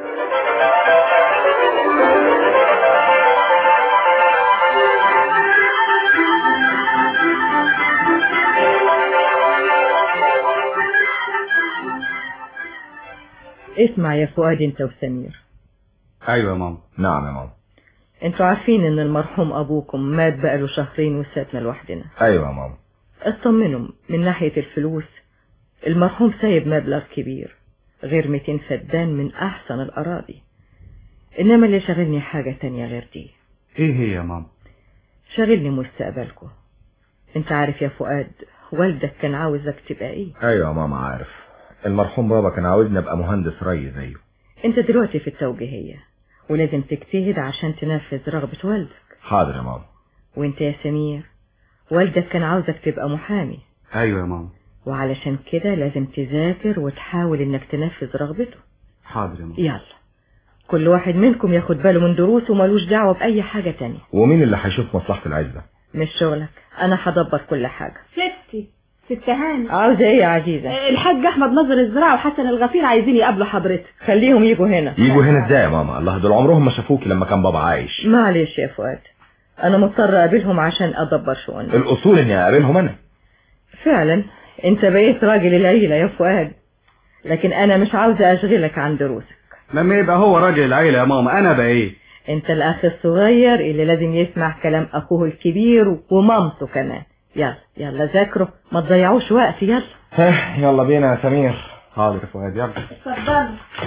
اسمع يا فؤاد انت وسمير ايوه يا ماما نعم يا ماما انتوا عارفين ان المرحوم ابوكم مات بقاله شهرين وساتنا لوحدنا ايوه يا ماما اطمنوا من ناحية الفلوس المرحوم سايب مبلغ كبير غير 200 فدان من احسن الاراضي انما اللي شغلني حاجة تانية غير دي ايه هي يا ماما شغلني مستقبلكم انت عارف يا فؤاد والدك كان عاوزك تبقى ايه ايوه يا ماما عارف المرحوم بابا كان عاوزني ابقى مهندس ري زيه انت دلوقتي في التوجيهية ولازم تجتهد عشان تنفذ رغبة والدك حاضر يا ماما وانت يا سمير والدك كان عاوزك تبقى محامي ايوه يا ماما وعلشان كده لازم تذاكر وتحاول انك تنفذ رغبته حاضر يا ماما يلا كل واحد منكم ياخد باله من دروسه وملوش دعوة بأي حاجة تانية ومين اللي هيشوف مصلحة العزة مش شغلك أنا هدبر كل حاجة ستي ست هاني عاوزة إيه يا عزيزة الحاج احمد ناظر الزراعة وحسن الغفير عايزين يقابلوا حضرتك خليهم يجوا هنا يجوا هنا ازاي يا ماما الله دول عمرهم ما شافوكي لما كان بابا عايش معلش يا فؤاد انا مضطر اقابلهم عشان ادبر شؤوني الاصول اني اقابلهم انا فعلا انت بقيت راجل العيلة يا فؤاد لكن انا مش عاوزة اشغلك عن دروسك لما يبقى هو راجل العيلة يا ماما انا بقى ايه انت الاخ الصغير اللي لازم يسمع كلام اخوه الكبير ومامته كمان يلا يلا ذاكروا ما تضيعوش وقت يلا ها يلا بينا يا سمير حاضر يا فؤاد يلا اتفضل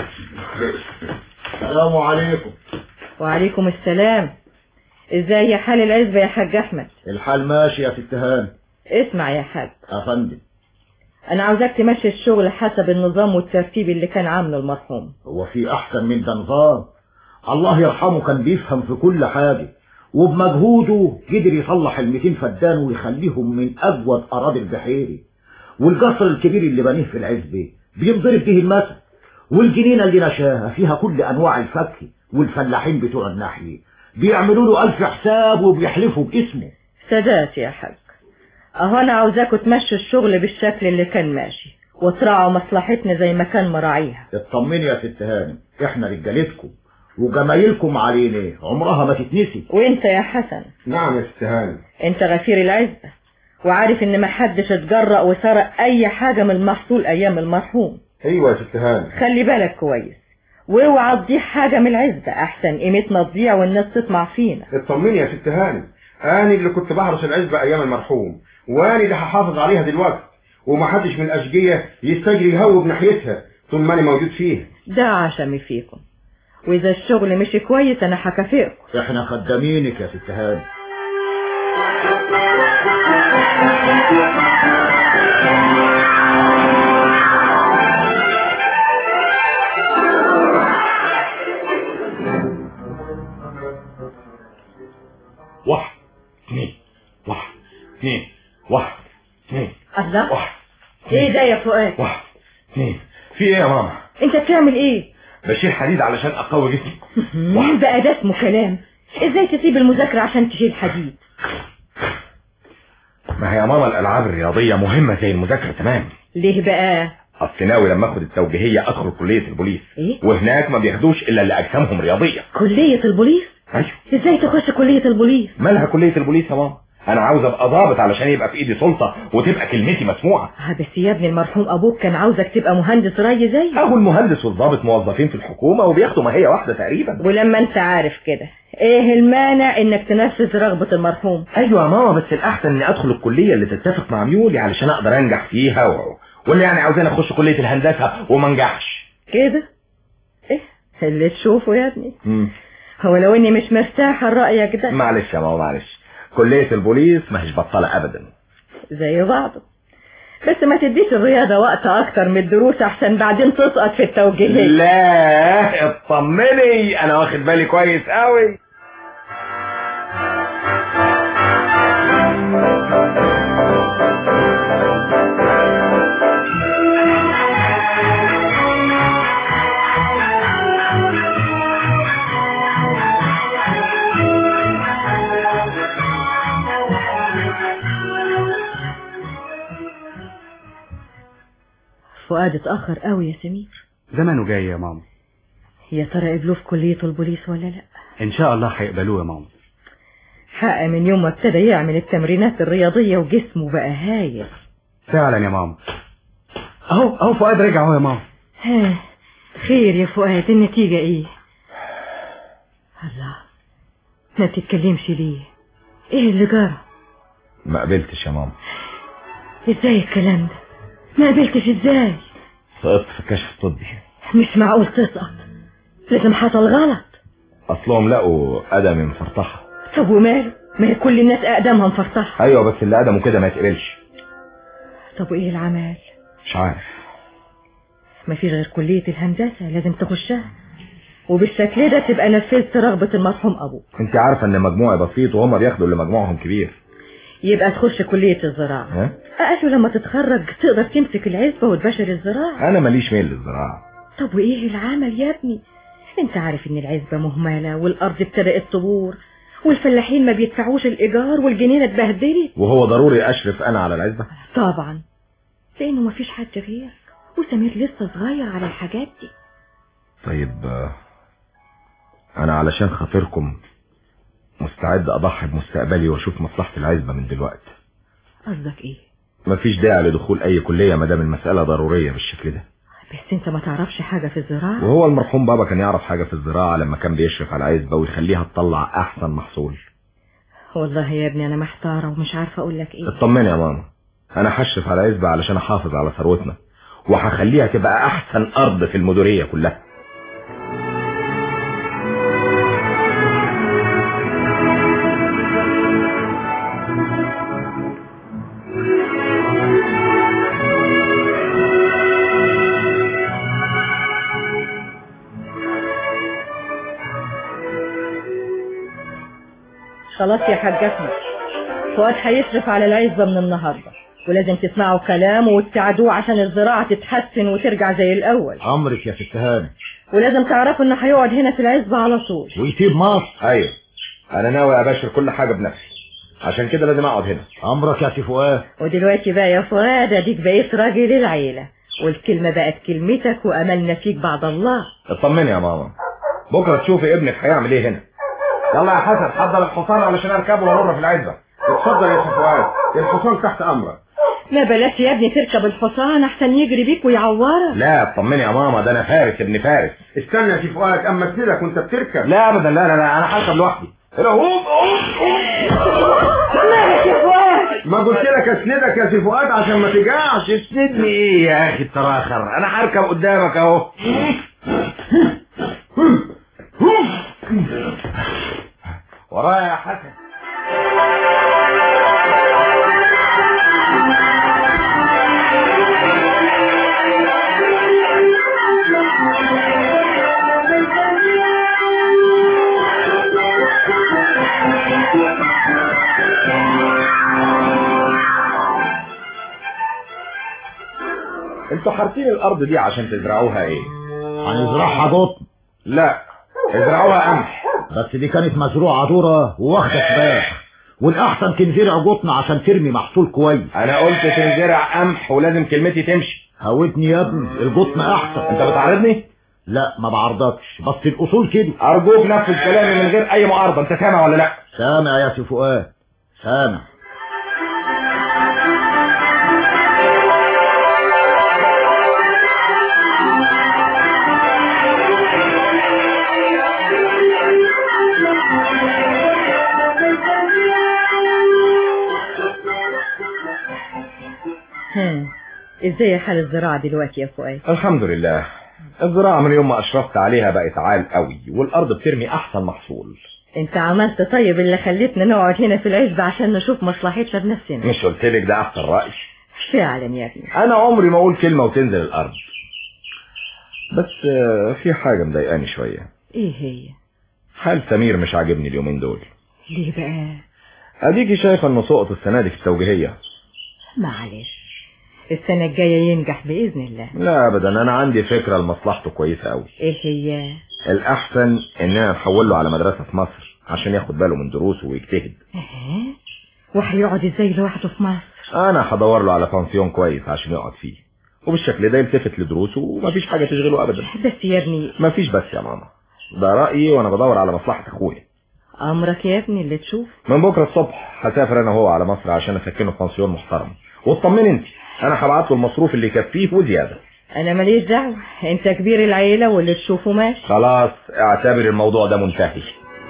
السلام عليكم وعليكم السلام ازاي يا حال العزبة يا حاج احمد الحال ماشي يا ست هاني اسمع يا حاج افندم انا عاوزاك تمشي الشغل حسب النظام والترتيب اللي كان عامله المرحوم هو في احسن من ده نظام الله يرحمه كان بيفهم في كل حاجة وبمجهوده قدر يصلح ال 200 فدان ويخليهم من اجود اراضي البحيري والقصر الكبير اللي بنيه في العزبة بينضرب به المثل والجنينة اللي نشاها فيها كل انواع الفاكهة والفلاحين بتوع الناحية بيعملوا له الف حساب وبيحلفوا باسمه سادات يا حاج اهو انا عاوزاكوا تمشوا الشغل بالشكل اللي كان ماشي وتراعوا مصلحتنا زي ما كان مراعيها اطمني يا ست هانم احنا رجالتكم وجمايلكم علينا عمرها ما تتنسي وانت يا حسن نعم يا ست هانم انت غفير العزة وعارف ان محدش اتجرأ وسرق اي حاجة من المحصول ايام المرحوم ايوه يا ست هانم خلي بالك كويس واوعى تضيع حاجة من العزة احسن قيمتنا تضيع والناس تطمع فينا اطمني يا ست هانم انا اللي كنت بحرس العزبة ايام المرحوم وانا اللي هحافظ عليها دلوقتي ومحدش من الاشجية يستجري يهوب ناحيتها طول ما انا موجود فيها ده عشمي فيكم واذا الشغل مشي كويس انا هكافئكم احنا خدامينك يا ست هانم واحد اثنين واحد اثنين واحد اثنين الله واحد ايه ده يا فؤاد واحد اثنين في ايه يا ماما انت بتعمل ايه بشيل حديد علشان اقوي جسمي مم، بقى ده اسمه كلام ازاي تسيب المذاكرة عشان تشيل حديد ما هي يا ماما الالعاب الرياضيه مهمه زي المذاكره تمام ليه بقى اصل ناوي لما اخد التوجيهيه ادخل كليه البوليس ايه وهناك ما بياخدوش الا اللي اجسامهم رياضيه كلية البوليس ايوه ازاي تخش كلية البوليس مالها كليه البوليس يا ماما انا عاوز ابقى ضابط علشان يبقى في ايدي سلطه وتبقى كلمتي مسموعه آه، بس يا ابني المرحوم ابوك كان عاوزك تبقى مهندس ري زي اهو المهندس والضابط موظفين في الحكومه وبياخدوا ما هي واحده تقريبا ولما انت عارف كده ايه المانع انك تنفذ رغبة المرحوم ايوه يا ماما بس الاحسن اني ادخل الكليه اللي تتفق مع ميولي علشان اقدر انجح فيها و... ولا يعني عاوزين اخش كليه الهندسه وما انجحش كده ايه اللي تشوفه يا ابني مم. هو لو اني مش مرتاحة لرأيك ده معلش يا ماما معلش كليه البوليس ما هيش بطاله ابدا زي بعضه بس ما تديش الرياضة وقت اكتر من الدروس احسن بعدين تسقط في التوجيهات لا اطمني انا واخد بالي كويس قوي فؤاد اتأخر قوي يا سمير زمانه جاي يا ماما يا ترى قبلوه في كلية البوليس ولا لا ان شاء الله هيقبلوه يا ماما حق من يوم ما ابتدى يعمل التمرينات الرياضية وجسمه بقى هايل فعلا يا ماما اهو اهو فؤاد رجع اهو يا ماما ها خير يا فؤاد النتيجة ايه الله ما بتتكلمش ليه ايه اللي جرى ما قبلتش يا ماما ازاي الكلام ده ما قبلتش ازاي سقطت في الكشف الطبي مش معقول تسقط لازم حصل غلط اصلهم لقوا قدمي مفرطحه طب وماله ما هي كل الناس اقدامها مفرطحة ايوه بس اللي قدمه كده ما يتقبلش طب وايه العمل مش عارف ما فيش غير كلية الهندسة لازم تخشها وبالشكل ده تبقى نفذت رغبة المرحوم ابوك انت عارفه ان مجموعي بسيط وهم بياخدوا اللي مجموعهم كبير يبقى تخش كلية الزراعة ها قالوا لما تتخرج تقدر تمسك العزبة وتباشر الزراعة انا ماليش ميل للزراعه طب وايه العمل يا ابني انت عارف ان العزبة مهملة والارض ابتدأت تبور والفلاحين ما بيدفعوش الايجار والجنينة اتبهدلت وهو ضروري اشرف انا على العزبه طبعا لانه ما فيش حد غيرك وسمير لسه صغير على الحاجات دي طيب آه، انا علشان خاطركم مستعد اضحي بمستقبلي واشوف مصلحة العزبة من دلوقتي قصدك ايه مفيش داعي لدخول اي كلية ما دام المسألة ضرورية بالشكل ده بس انت ما تعرفش حاجة في الزراعة وهو المرحوم بابا كان يعرف حاجة في الزراعة لما كان بيشرف على العزبة ويخليها تطلع احسن محصول والله يا ابني انا محتارة ومش عارفة اقول لك ايه اطمني يا ماما انا هشرف على العزبة علشان احافظ على ثروتنا وهخليها تبقى احسن ارض في المديرية كلها خلاص يا حاج احمد فؤاد هيشرف على العزبة من النهاردة ولازم تسمعوا كلامه وتساعدوه عشان الزراعة تتحسن وترجع زي الأول امرك يا ست هاني ولازم تعرفوا انه هيقعد هنا في العزبة على طول ويسيب مصر ايوه انا ناوي اباشر كل حاجة بنفسي عشان كده لازم اقعد هنا امرك يا سي فؤاد ودلوقتي بقى يا فؤاد اديك بقيت راجل العيلة والكلمة بقت كلمتك وأملنا فيك بعد الله اطمني يا ماما بكرة تشوفي ابنك هيعمل ايه هنا يلا يا حسن حضر الحصان علشان اركبه وامر في العزبة اتفضل يا سي فؤاد الحصان تحت امرك ما بلاش يا ابني تركب الحصان احسن يجري بيك ويعورك لا اطمني يا ماما ده انا فارس ابن فارس استنى يا سي فؤاد اما اسندك وانت بتركب لا ابدا لا لا لا انا هركب لوحدي مالك يا فؤاد ما قلت لك اسندك يا سي فؤاد عشان ما تجعش تسندني ايه يا اخي التراخر انا هركب قدامك اهو ورايا يا حسن انتوا حارسين الارض دي عشان تزرعوها ايه هنزرعها قطن لا ازرعوها قمح بس دي كانت مزروعة ذرة وواخدة فراخ والاحسن تنزرع قطن عشان ترمي محصول كويس انا قلت تنزرع قمح ولازم كلمتي تمشي هودني يا ابني القطن احسن انت بتعارضني لا ما بعرضكش بس الاصول كده ارجوك نفذ كلامي من غير اي معارضه انت سامع ولا لا سامع يا سي فؤاد سامع ها ازاي حال الزراعة دلوقتي يا فؤاد الحمد لله الزراعه من يوم ما اشرفت عليها بقت عال قوي والارض بترمي احسن محصول انت عملت طيب اللي خلتنا نقعد هنا في العزبة عشان نشوف مصلحتنا بنفسنا مش قلت لك ده احسن راي فعلا يا ابني انا عمري ما اقول كلمه وتنزل الارض بس آه، في حاجه مضايقاني شويه ايه هي حال سمير مش عاجبني اليومين دول ليه بقى اديكي شايفه انه سقط السنه دي في التوجيهيه معلش السنة الجاية ينجح بإذن الله لا ابدا انا عندي فكره لمصلحته كويسه قوي ايه هي الاحسن اننا نحول له على مدرسه في مصر عشان ياخد باله من دروسه ويجتهد اه وهيقعد ازاي لوحده في مصر انا هدور له على بانسيون كويس عشان يقعد فيه وبالشكل ده يلتفت لدروسه ومفيش حاجه تشغله ابدا بس يا ابني مفيش بس يا ماما ده رايي وانا بدور على مصلحه اخويا امرك يا ابني اللي تشوف من بكره الصبح هسافر انا وهو على مصر عشان اسكنه في بانسيون محترم واطمني انت انا هبعت له المصروف اللي يكفيه وزياده انا ماليش دعوة انت كبير العيلة واللي تشوفه ماشي خلاص اعتبر الموضوع ده منتهي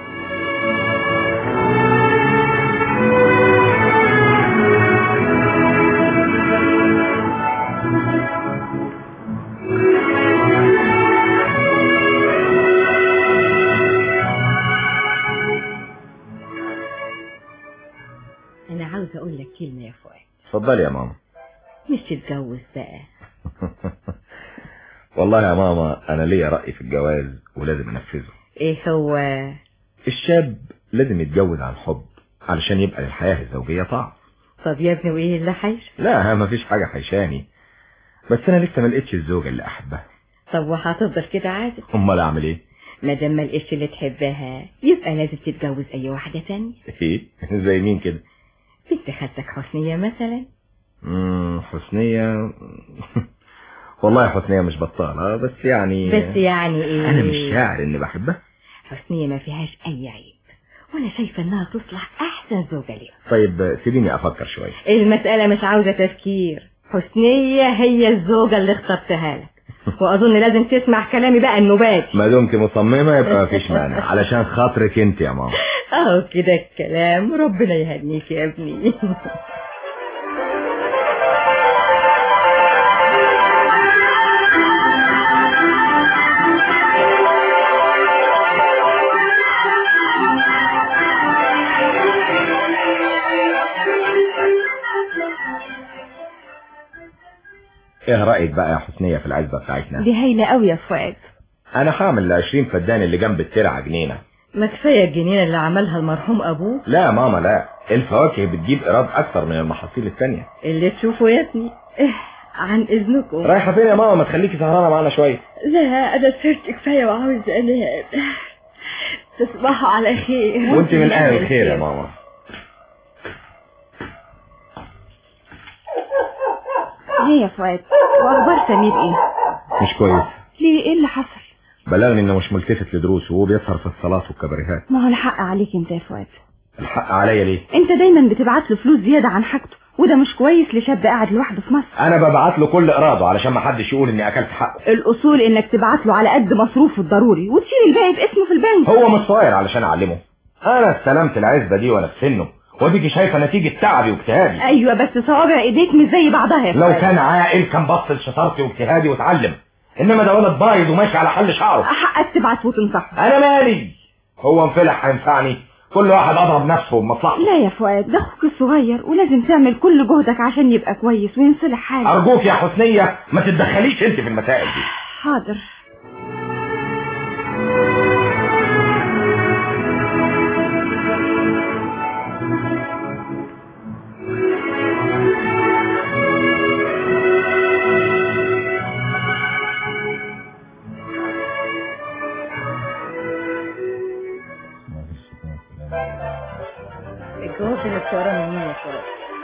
انا عاوزة اقول لك كلمة يا فؤاد اتفضلي يا ماما مش تتجوز بقى والله يا ماما انا ليا راي في الجواز ولازم انفذه ايه هو الشاب لازم يتجوز عن حب علشان يبقى للحياه الزوجيه طعم طب يا ابني وايه اللي حيش لا مفيش حاجه حيشاني بس انا لسه ما لقيتش الزوجه اللي احبها طب وهتفضل كده عادي امال اعمل ايه ما دام ما لقيتش اللي تحبها يبقى لازم تتجوز اي واحدة تانية ايه زي مين كده بنت خالتك حسنية مثلا امم حسنيه والله حسنيه مش بطاله بس يعني بس يعني ايه انا مش شاعر اني بحبها حسنية ما فيهاش اي عيب وانا شايفة انها تصلح احسن زوجة ليه طيب سيبيني افكر شوية المسألة مش عاوزة تفكير حسنية هي الزوجة اللي اخترتها لك واظن لازم تسمع كلامي بقى النبات ما دمت مصممة يبقى مفيش مانع علشان خاطرك انت يا ماما اهو كده الكلام ربنا يهنيك يا ابني ايه رأيك بقى يا حسنية في العزبة بتاعتنا دي هايلة قوي يا فؤاد انا هعمل ل 20 فدان اللي جنب الترعة جنينة ما كفاية الجنينة اللي عملها المرحوم ابوه لا ماما لا الفواكه بتجيب ايراد اكتر من المحاصيل التانية اللي تشوفه يا ابني إيه عن اذنكم رايحة فين يا ماما ما تخليكي سهرانة معانا شوية لا انا صرت كفاية وعاوز انام تصبحوا على خير وانت من اهل الخير يا ماما ايه يا فؤاد واخبار سمير ايه مش كويس ليه ايه اللي حصل بلغني انه مش ملتفت لدروسه وهو بيسهر في الصلاة والكباريهات ما هو الحق عليك انت يا فؤاد الحق عليا ليه انت دايما بتبعت له فلوس زيادة عن حاجته وده مش كويس لشاب قاعد لوحده في مصر انا ببعت له كل اراده علشان ما حدش يقول اني اكلت حقه الاصول انك تبعت له على قد مصروفه الضروري وتشيل الباقي باسمه في البنك هو مش صغير علشان اعلمه انا استلمت العزبة دي وانا في سنه وديكي شايفة نتيجة تعبي واجتهادي ايوه بس صوابع ايديك مش زي بعضها يا لو فؤاد كان عاقل كان بص لشطارتي واجتهادي واتعلم انما ده ولد بايظ وماشي على حل شعره حقك تبعت وتنصحه انا مالي هو انفلح هينفعني كل واحد اضرب نفسه بمصلحته لا يا فؤاد ده اخوك الصغير ولازم تعمل كل جهدك عشان يبقى كويس وينصلح حاله ارجوك يا حسنية ما تتدخليش انت في المسائل دي حاضر الجواب اللي بتقرا من مين يا فؤاد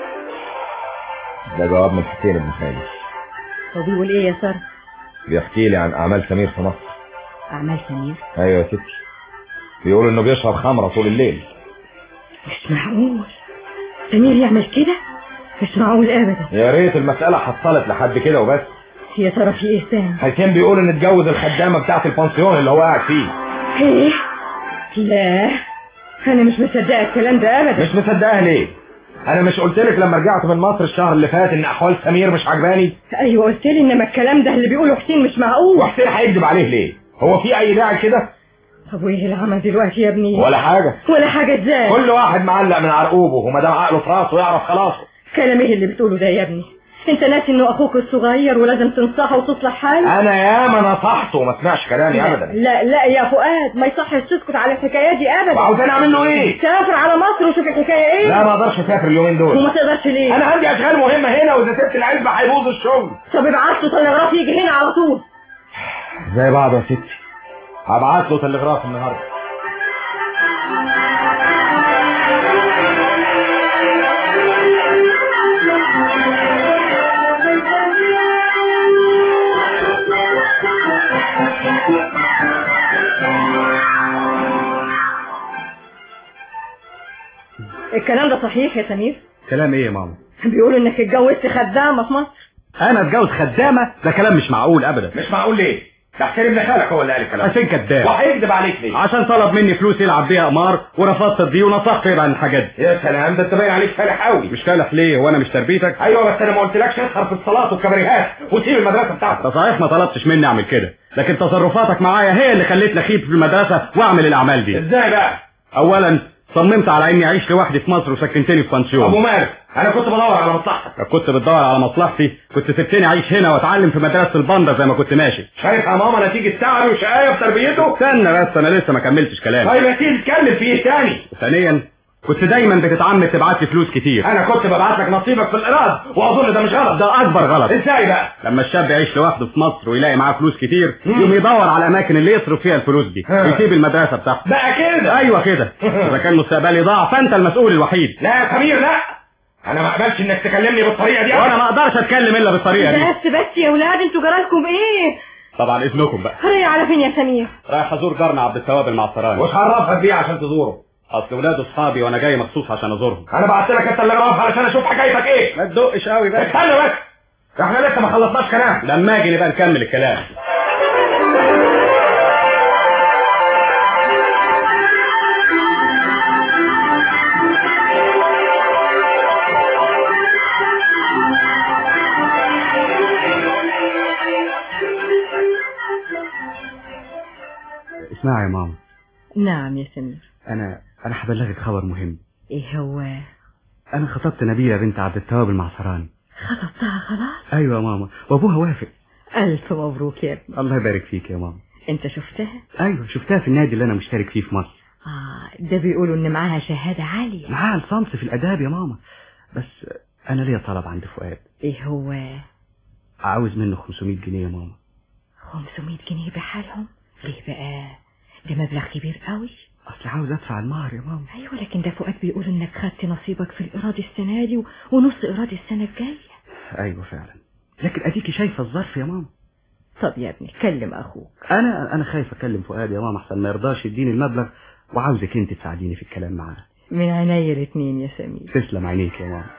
ده جواب من حسين بن خالد هو بيقول ايه يا سارة بيحكي لي عن اعمال سمير في مصر اعمال سمير ايوه يا ستي بيقول انه بيشرب خمرة طول الليل مش معقول سمير يعمل كده مش معقول ابدا يا ريت المسألة حصلت لحد كده وبس يا ترى في ايه تاني حسين بيقول ان اتجوز الخدامة بتاعت البنسيون اللي هو قاعد فيه ايه لا انا مش مصدقه الكلام ده ابدا مش مصدقها ليه انا مش قلت لك لما رجعت من مصر الشهر اللي فات ان احوال سمير مش عجباني ايوه قلت لي انما الكلام ده اللي بيقوله حسين مش معقول وحسين هيكذب عليه ليه هو في اي داعي كده طب وايه اللي عمل دلوقتي يا ابني ولا حاجة ولا حاجه ازاي كل واحد معلق من عرقوبه وما دام عقله في راسه يعرف خلاصه كلام ايه اللي بتقوله ده يا ابني انت ناسي انه اخوك الصغير ولازم تنصحه وتصلح حاله انا ياما نصحته وما سمعش كلامي لا, ابدا لا لا يا فؤاد ما يصحش تسكت على الحكايه دي ابدا وعاوزاني اعمل له ايه سافر على مصر وشوف الحكايه ايه لا ما اقدرش اسافر اليومين دول وما تقدرش ليه انا عندي اشغال مهمه هنا واذا سبت العزبه هيبوظ الشغل طب ابعت له تلغراف يجي هنا على طول زي بعض يا ستي هبعت له تلغراف النهارده الكلام ده صحيح يا سمير كلام ايه يا ماما بيقولوا انك اتجوزت خدامه في مصر انا اتجوز خدامه ده كلام مش معقول ابدا مش معقول ليه ده حسين ابن خالك هو اللي قال الكلام حسين كذاب وهيكذب عليك ليه عشان طلب مني فلوس يلعب بيها قمار ورفضت دي ونصحت يبقى عن الحاجات دي يا سلام ده انت باين عليك فالح قوي مش فالح ليه وانا مش تربيتك ايوه بس انا ما قلتلكش اسهر في الصلاه والكباريهات وسيب المدرسه بتاعتك انت صحيح ما طلبتش مني اعمل كده لكن تصرفاتك معايا هي اللي خلتني اخيب في المدرسه واعمل الاعمال دي ازاي بقى اولا صممت على اني اعيش لوحدي في مصر وسكنتني في بنسيون ابو مالك انا كنت بدور على مصلحتك لو كنت بتدور على مصلحتي كنت سبتني اعيش هنا واتعلم في مدرسه البندر زي ما كنت ماشي شايف يا ماما نتيجه تعبي وشقايه في تربيته استنى بس انا لسه ما كملتش كلامي طيب يا سيدي اتكلم في ايه تاني ثانيا كنت دايما بتتعمد تبعت لي فلوس كتير انا كنت ببعت لك نصيبك في الايراد واظن ده مش غلط ده اكبر غلط ازاي بقى لما الشاب يعيش لوحده في مصر ويلاقي معاه فلوس كتير يقوم يدور على الاماكن اللي يصرف فيها الفلوس دي ها. ويسيب المدرسه بتاعته بقى كده ايوه كده اذا كان مستقبلي ضاع فانت المسؤول الوحيد لا يا سمير لا انا ما اقبلش انك تكلمني بالطريقه دي وانا ما اقدرش اتكلم الا بالطريقه دي بس بس يا ولاد انتوا جرالكم ايه طبعا اذنكم بقى رايح على فين يا سمير رايح ازور جارنا عبد التواب المعصراني وش عرفك بيه عشان تزوره اصل ولاد اصحابي وانا جاي مخصوص عشان ازورهم انا بعت لك التلغراف علشان اشوف حكايتك ايه ما تدقش قوي بقى استنى بس احنا لسه ما خلصناش كلام لما اجي نبقى نكمل الكلام اسمعي يا ماما نعم يا سمير انا انا هبلغك خبر مهم ايه هو انا خطبت نبيلة بنت عبد التواب المعصراني خطبتها خلاص ايوه يا ماما وابوها وافق الف مبروك يا ابني الله يبارك فيك يا ماما انت شفتها ايوه شفتها في النادي اللي انا مشترك فيه في مصر اه ده بيقولوا ان معاها شهادة عالية معاها الصمت في الاداب يا ماما بس انا ليا طلب عند فؤاد ايه هو عاوز منه 500 جنيه يا ماما 500 جنيه بحالهم ليه بقى ده مبلغ كبير قوي اصل عاوز ادفع المهر يا ماما ايوه لكن ده فؤاد بيقول انك خدت نصيبك في الايراد السنه دي و- ونص ايراد السنه الجايه ايوه فعلا لكن اديكي شايفه الظرف يا ماما طب يا ابني كلم اخوك انا انا خايف اكلم فؤاد يا ماما احسن ما يرضاش يديني المبلغ وعاوزك انت تساعديني في الكلام معاه من عينيا الاتنين يا سمير تسلم عينيك يا ماما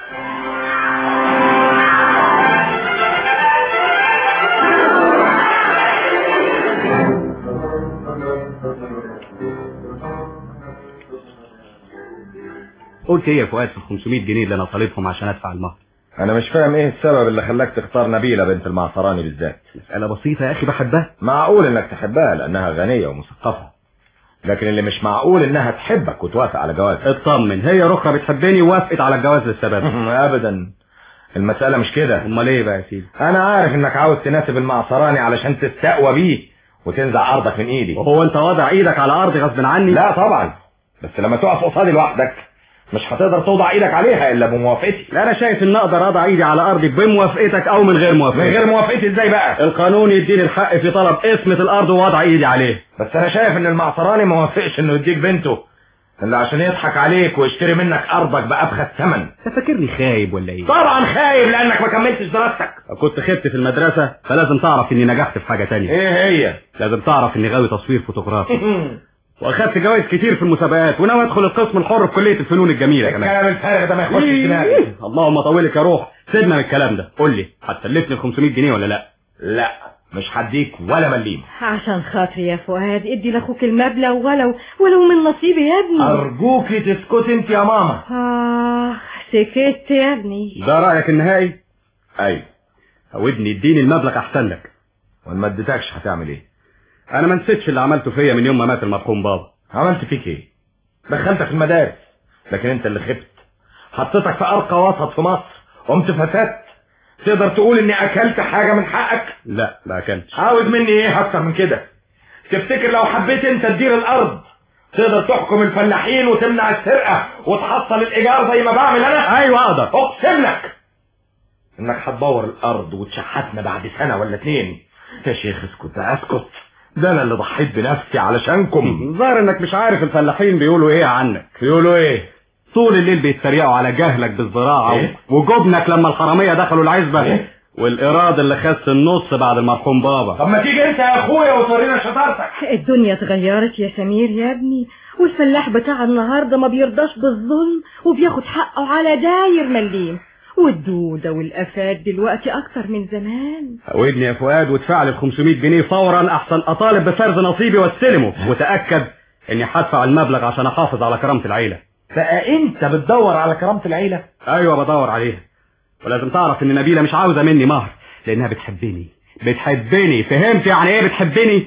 قلت ايه يا فؤاد في ال 500 جنيه اللي انا طالبهم عشان ادفع المهر انا مش فاهم ايه السبب اللي خلاك تختار نبيلة بنت المعصراني بالذات مسألة بسيطة يا اخي بحبها معقول انك تحبها لانها غنية ومثقفة لكن اللي مش معقول انها تحبك وتوافق على جوازك اطمن هي رخرة بتحبني ووافقت على الجواز للسبب ابدا المسألة مش كده امال ايه بقى يا سيدي انا عارف انك عاوز تناسب المعصراني علشان تستقوى بيه وتنزع ارضك من ايدي وهو انت واضع ايدك على ارضي غصب عني لا طبعا بس لما تقف قصادي لوحدك مش هتقدر توضع ايدك عليها الا بموافقتي لا انا شايف ان اقدر اضع ايدي على ارضي بموافقتك او من غير موافقتك من غير موافقتي ازاي بقى القانون يديني الحق في طلب اسمة الارض ووضع ايدي عليه بس انا شايف ان المعصراني ما وافقش انه يديك بنته الا عشان يضحك عليك ويشتري منك ارضك بابخس ثمن انت فاكرني خايب ولا ايه طبعا خايب لانك ما كملتش دراستك كنت خدت في المدرسة فلازم تعرف اني نجحت في حاجة تانية ايه هي لازم تعرف اني غاوي تصوير فوتوغرافي واخدت جوائز كتير في المسابقات وناوي ادخل القسم الحر في كلية الفنون الجميلة كمان الكلام الفارغ ده ما يخش إيه؟ دماغي اللهم طولك يا روح سيبنا من الكلام ده قول لي هتسلفني ال 500 جنيه ولا لا لا مش هديك ولا مليم عشان خاطري يا فؤاد ادي لاخوك المبلغ ولو ولو من نصيبي يا ابني ارجوكي تسكت انت يا ماما اه سكت يا ابني ده رأيك النهائي ايوه ودني اديني المبلغ احسن لك وان ما اديتكش هتعمل ايه انا ما نسيتش اللي عملته فيا من يوم ما مات المرحوم بابا عملت فيك ايه دخلتك في المدارس لكن انت اللي خبت حطيتك في ارقى وسط في مصر قمت فسدت تقدر تقول اني اكلت حاجة من حقك لا لا اكلتش عاوز مني ايه اكتر من كده تفتكر لو حبيت انت تدير الارض تقدر تحكم الفلاحين وتمنع السرقة وتحصل الايجار زي ما بعمل انا ايوه اقدر اقسم لك انك هتدور الارض وتشحتنا بعد سنة ولا اتنين يا شيخ اسكت اسكت ده انا اللي ضحيت بنفسي علشانكم ظاهر انك مش عارف الفلاحين بيقولوا ايه عنك بيقولوا ايه طول الليل بيتريقوا على جهلك بالزراعة إيه؟ وجبنك لما الحرامية دخلوا العزبة إيه؟ والإيراد اللي خس النص بعد المرحوم بابا طب ما تيجي انت يا اخويا وتورينا شطارتك الدنيا اتغيرت يا سمير يا ابني والفلاح بتاع النهارده ما بيرضاش بالظلم وبياخد حقه على داير مليم والدودة والآفات دلوقتي أكتر من زمان ودني يا فؤاد وادفع لي ال 500 جنيه فورا أحسن أطالب بفرز نصيبي واستلمه وتأكد إني هدفع المبلغ عشان أحافظ على كرامة العيلة بقى انت بتدور على كرامة العيلة أيوة بدور عليها ولازم تعرف إن نبيلة مش عاوزة مني مهر لأنها بتحبني بتحبني فهمت يعني إيه بتحبني؟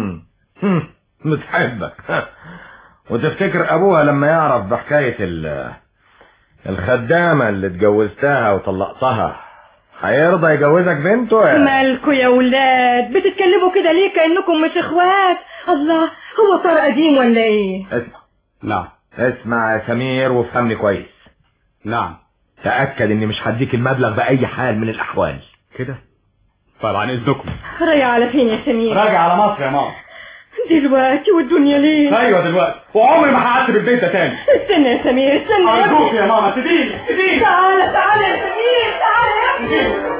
بتحبك وتفتكر ابوها لما يعرف بحكاية ال الخدامة اللي اتجوزتها وطلقتها هيرضى يجوزك بنته يا مالكوا يا ولاد بتتكلموا كده ليه كأنكم مش اخوات الله هو صار قديم ولا ايه اسمع نعم اسمع يا سمير وافهمني كويس نعم تأكد اني مش هديك المبلغ بأي حال من الأحوال كده طيب عن إذنكم رايح على فين يا سمير راجع على مصر يا ماما دلوقتي والدنيا ليه ايوه دلوقتي وعمري ما هقعدت بالبيت ده تاني استنى يا سمير استنى يا ارجوك ابني يا ماما سيبيني سيبيني تعالى تعالى يا سمير تعالى يا ابني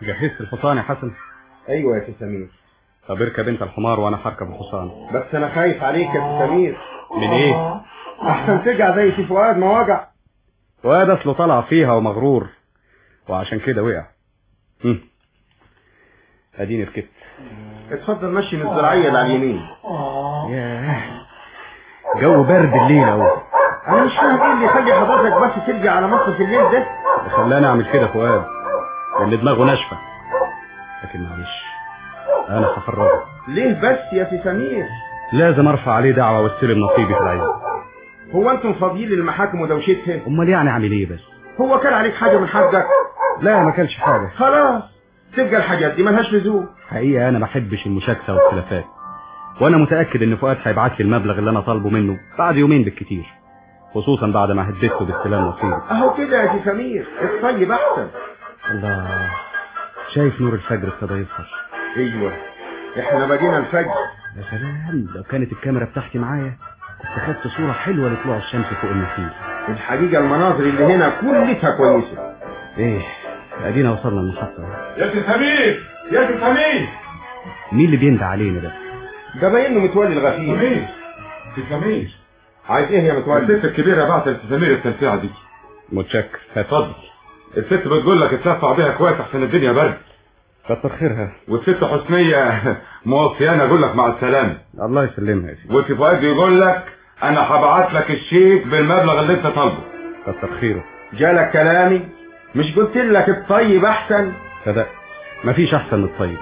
جهزت الحصان يا حسن ايوه يا سي سمير طب اركب انت الحمار وانا هركب الحصان بس انا خايف عليك يا سي سمير من ايه احسن ترجع زي سي فؤاد ما وجع واد اصله طلع فيها ومغرور وعشان كده وقع هم. اديني ركبت اتفضل مشي من الزراعيه اللي على اليمين ياه جو برد الليل اهو انا مش فاهم ايه اللي يخلي حضرتك بس ترجع على مصر في الليل ده خلاني اعمل كده فؤاد لان دماغه ناشفه لكن معلش انا هفرغه ليه بس يا سي سمير لازم ارفع عليه دعوه واستلم نصيبي في العين هو انتم فاضيين للمحاكم ودوشتها امال يعني اعمل ايه بس هو كان عليك حاجه من حقك لا ما كانش حاجه خلاص تبقى الحاجات دي ملهاش لزوم حقيقه انا ما بحبش المشاكسه والخلافات وانا متاكد ان فؤاد هيبعت لي المبلغ اللي انا طالبه منه بعد يومين بالكتير خصوصا بعد ما هددته باستلام نصيبي اهو كده يا سي سمير الطيب احسن الله شايف نور الفجر ابتدى يظهر ايوه احنا بدينا الفجر يا سلام لو كانت الكاميرا بتاعتي معايا كنت خدت صوره حلوه لطلوع الشمس فوق النخيل الحقيقه المناظر اللي هنا كلها كويسه ايه ادينا وصلنا المحطه يا سي سمير يا سي سمير مين اللي بيندى علينا ده ده باين له متولي الغفير سمير سي سمير عايز ايه يا متولي الست الكبيره بعت لسي سمير التنفيعه دي متشكر اتفضل الست بتقول لك اتدفع بيها كويس عشان الدنيا برد كتر خيرها والست حسنيه موصيانا اقول لك مع السلامه الله يسلمها يا سيدي والسي فؤاد بيقول لك انا هبعت لك الشيك بالمبلغ اللي انت طالبه كتر خيره جالك كلامي مش قلت لك الطيب احسن صدق مفيش احسن من الطيب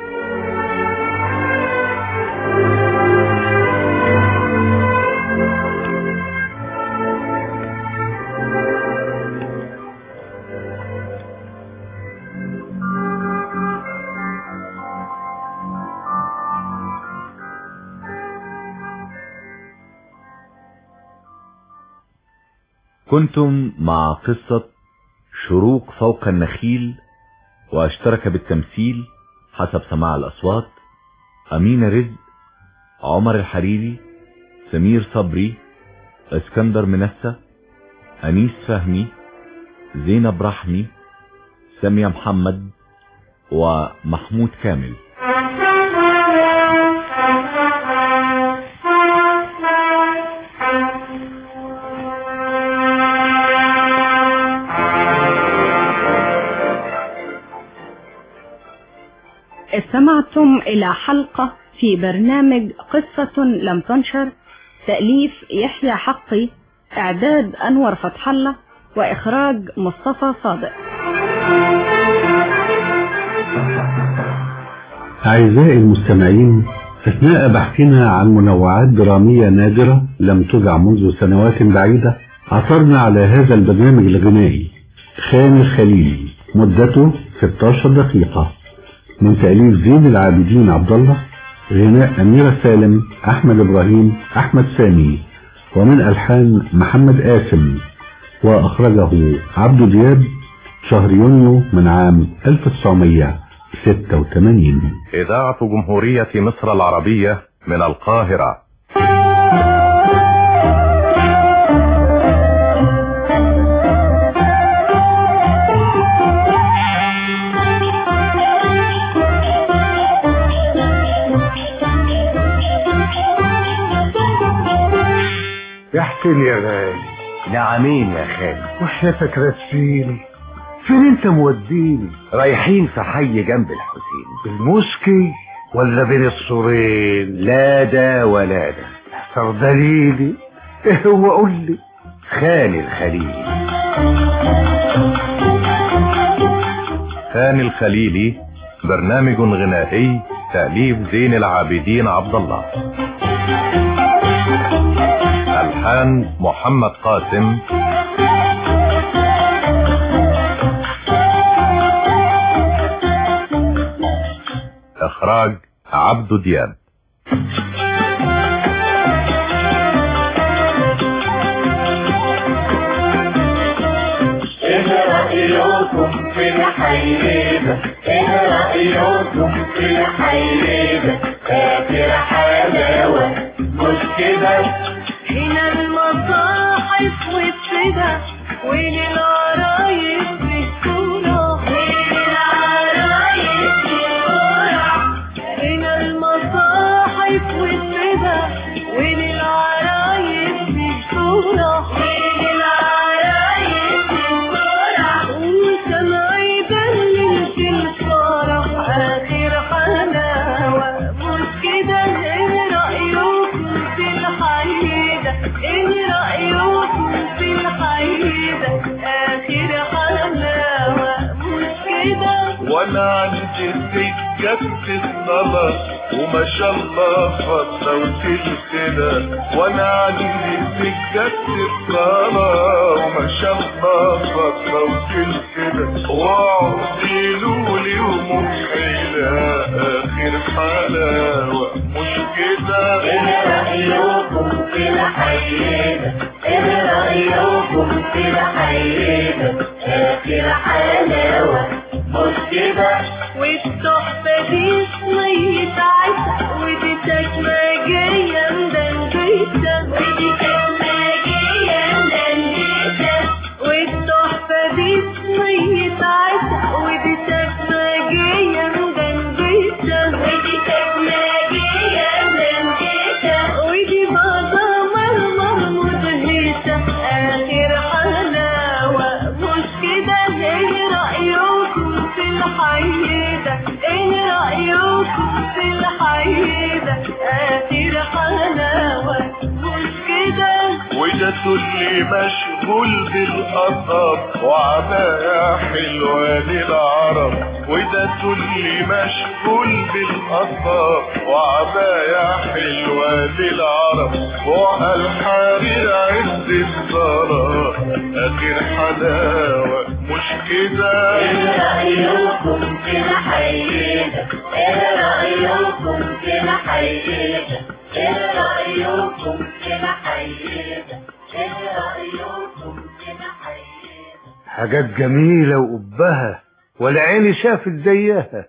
كنتم مع قصة شروق فوق النخيل واشترك بالتمثيل حسب سماع الأصوات أمينة رزق عمر الحريري سمير صبري اسكندر منسة أنيس فهمي زينب رحمي سامية محمد ومحمود كامل استمعتم إلى حلقة في برنامج قصة لم تنشر تأليف يحيى حقي إعداد أنور فتح الله وإخراج مصطفى صادق أعزائي المستمعين أثناء بحثنا عن منوعات درامية نادرة لم تذع منذ سنوات بعيدة عثرنا على هذا البرنامج الغنائي خان الخليل مدته 16 دقيقة من تأليف زين العابدين عبد الله غناء أميرة سالم أحمد إبراهيم أحمد سامي ومن ألحان محمد قاسم وأخرجه عبد دياب شهر يونيو من عام 1986 إذاعة جمهورية مصر العربية من القاهرة يا حسين يا غالي نعمين يا خالي وحياتك رسيني فين انت موديني رايحين في حي جنب الحسين المسكي ولا بين السورين لا ده ولا ده احتر دليلي ايه هو قول لي خان الخليل خان الخليلي برنامج غنائي تأليف زين العابدين عبد الله ألحان محمد قاسم إخراج عبد دياب ايه رأيكم في الحيبة ايه رأيكم في الحيبة فاكر حلاوة مش كده هنا المصاحف والسبا وللعرايس بالصورة وللعرايس وانا عندي سكة الصلاة وما شاء الله فضة وسلسلة وانا عندي سكة الصلاة وما شاء الله فضة وسلسلة واعطيلوا لي ومحيلة اخر حلاوة مش كده ايه رأيكم في الحيدة ايه رأيكم في الحيدة اخر حلاوة مش كده والتحفة دي صينية عسل ودي تكماجية مدنجيشة ودي تكماجية مدنجيشة والتحفة دي صينية عسل ودي تكماجية مدنجيشة ودي تكماجية مدنجيشة ودي بابا مرمر مدهشة آخر حلاوة مش كده ايه رأيكم في الحيدة ايه رأيكم في الحيدة آخر حلاوة مش كده وده تقولي مشغول بالقطب وعباية حلوة للعرب وده تقولي مشغول بالقطب وعباية حلوة للعرب والحرير عز الصلاة آخر حلاوة مش كده ايه رأيكم في الحيدة ايه رأيكم في الحيدة ايه رأيكم في الحيدة ايه رأيكم في الحيدة حاجات جميلة وقبها ولا عيني شافت زيها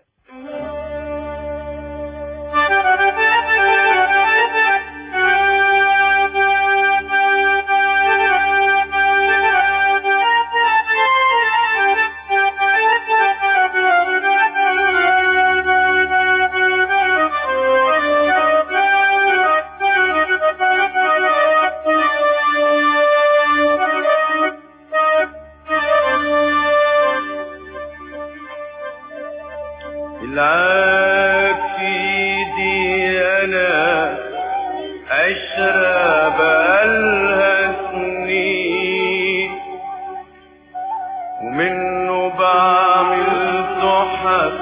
العاب في ايدي انا اشرب بقالها سنين ومنه بعمل تحف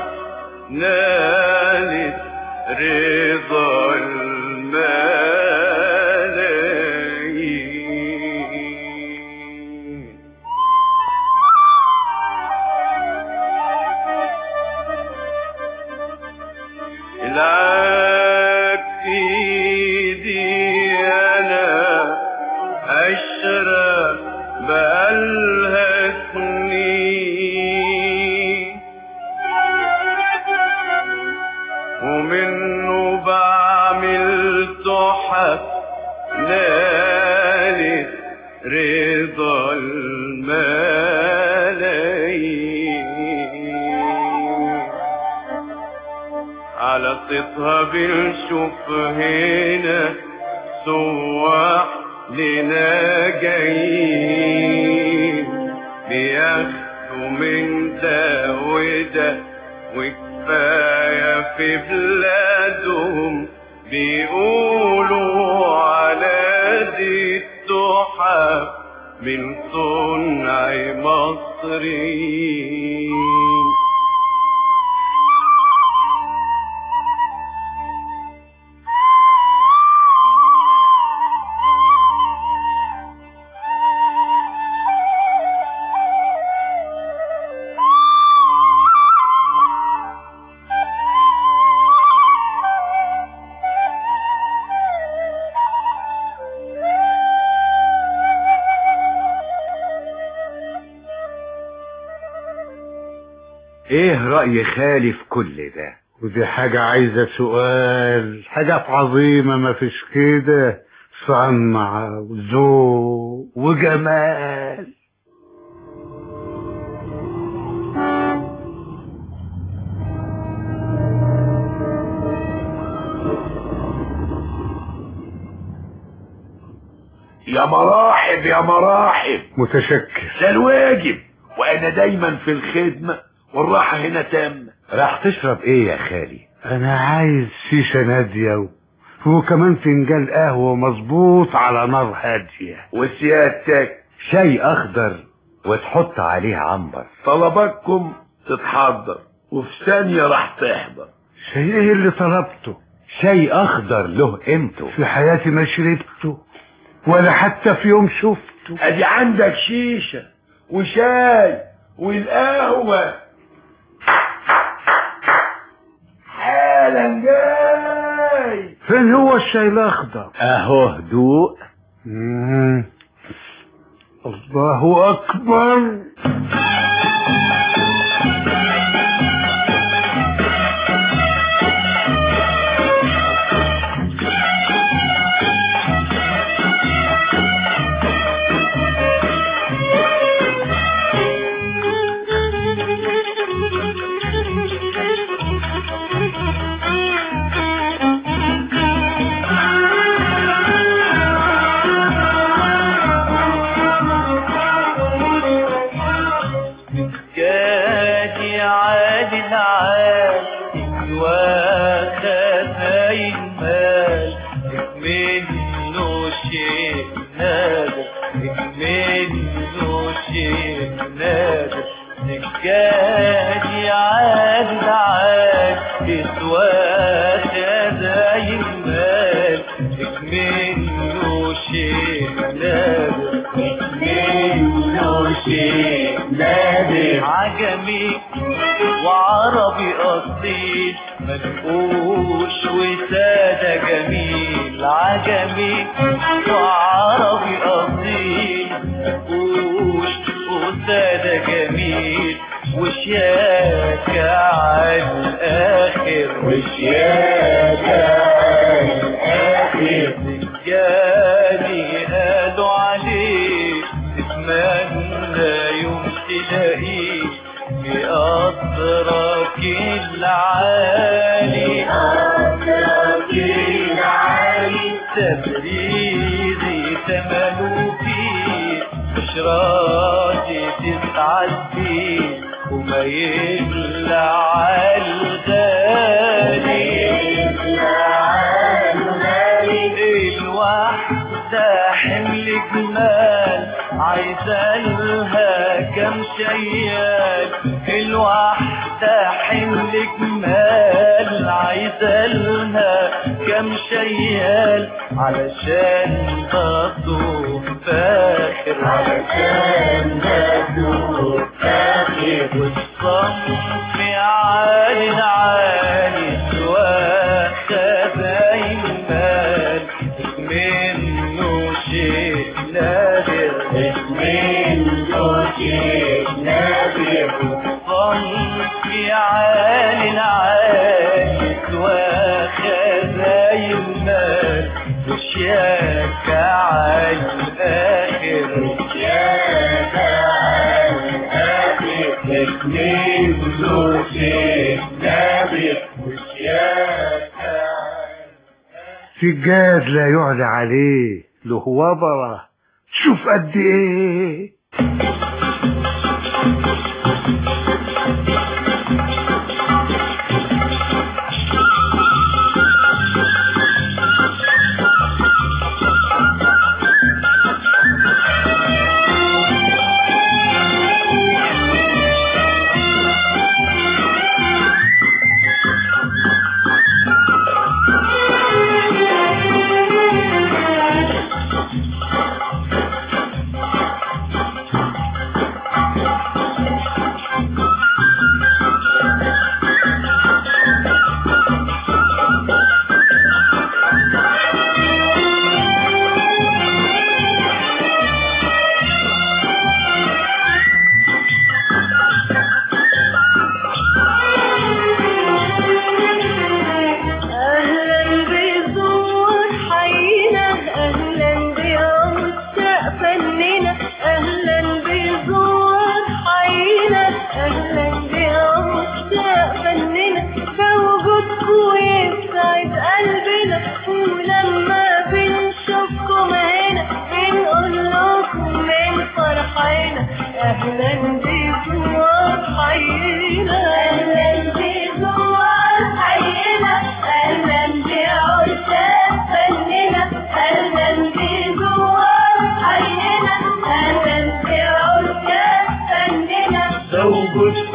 نالت رضا الملايين العاب في ايدي انا اشرب بقالها سنين ومنه بعمل تحف نالت رضا الملايين على صيتها بنشوف هنا سواح لنا جايين بياخدوا من ده وده وكفاية في بلادهم بيقولوا على دي التحف من صنع مصريين ايه رأي خالي في كل ده ودي حاجة عايزة سؤال حاجات عظيمة ما فيش كده صنعة وذوق وجمال يا مراحب يا مراحب متشكر ده الواجب وانا دايما في الخدمة والراحة هنا تامة راح تشرب ايه يا خالي انا عايز شيشة نادية و- وكمان فنجان قهوة مظبوط على نار هادية وسيادتك شاي اخضر وتحط عليه عنبر طلباتكم تتحضر وفي ثانية راح تحضر شيء ايه اللي طلبته شاي اخضر له قيمته في حياتي ما شربته ولا حتى في يوم شفته ادي عندك شيشة وشاي والقهوة حالا جاي فين هو الشاي الاخضر اهو هدوء مم. الله اكبر جادي عادي العادي وخفاي المال منه شيء نادر منه شيء نادر سجادي عادي العادي وخفاي المال منه شيء نادر منه شيء نادر عجمي وعربي أصيل منقوش وسادة جميل عجمي وعربي أصيل منقوش وسادة جميل وشياكة على الآخر وشياكة على الآخر رجالي قالوا عليه تتمنى يوم تلاقيه بأطرق العالي أطرق العالي تبريري تملوا فيه مش راضي تسعد فيه وما يبلع الغالي الواحدة حمل جمال عايزة لها كم شيال الواحدة حمل جمال عايزة لها كم شيال علشان تصوف فاخر علشان تصوف فاخر والصنف عالي عالي وخزاين مال منه شيء نادر منه شيء نادر صنف عالي عالي وخزاين مال وشياك على الآخر وشياك على الآخر منه شيء نادر وشياك سجاد لا يعلى عليه له وبرة شوف قد ايه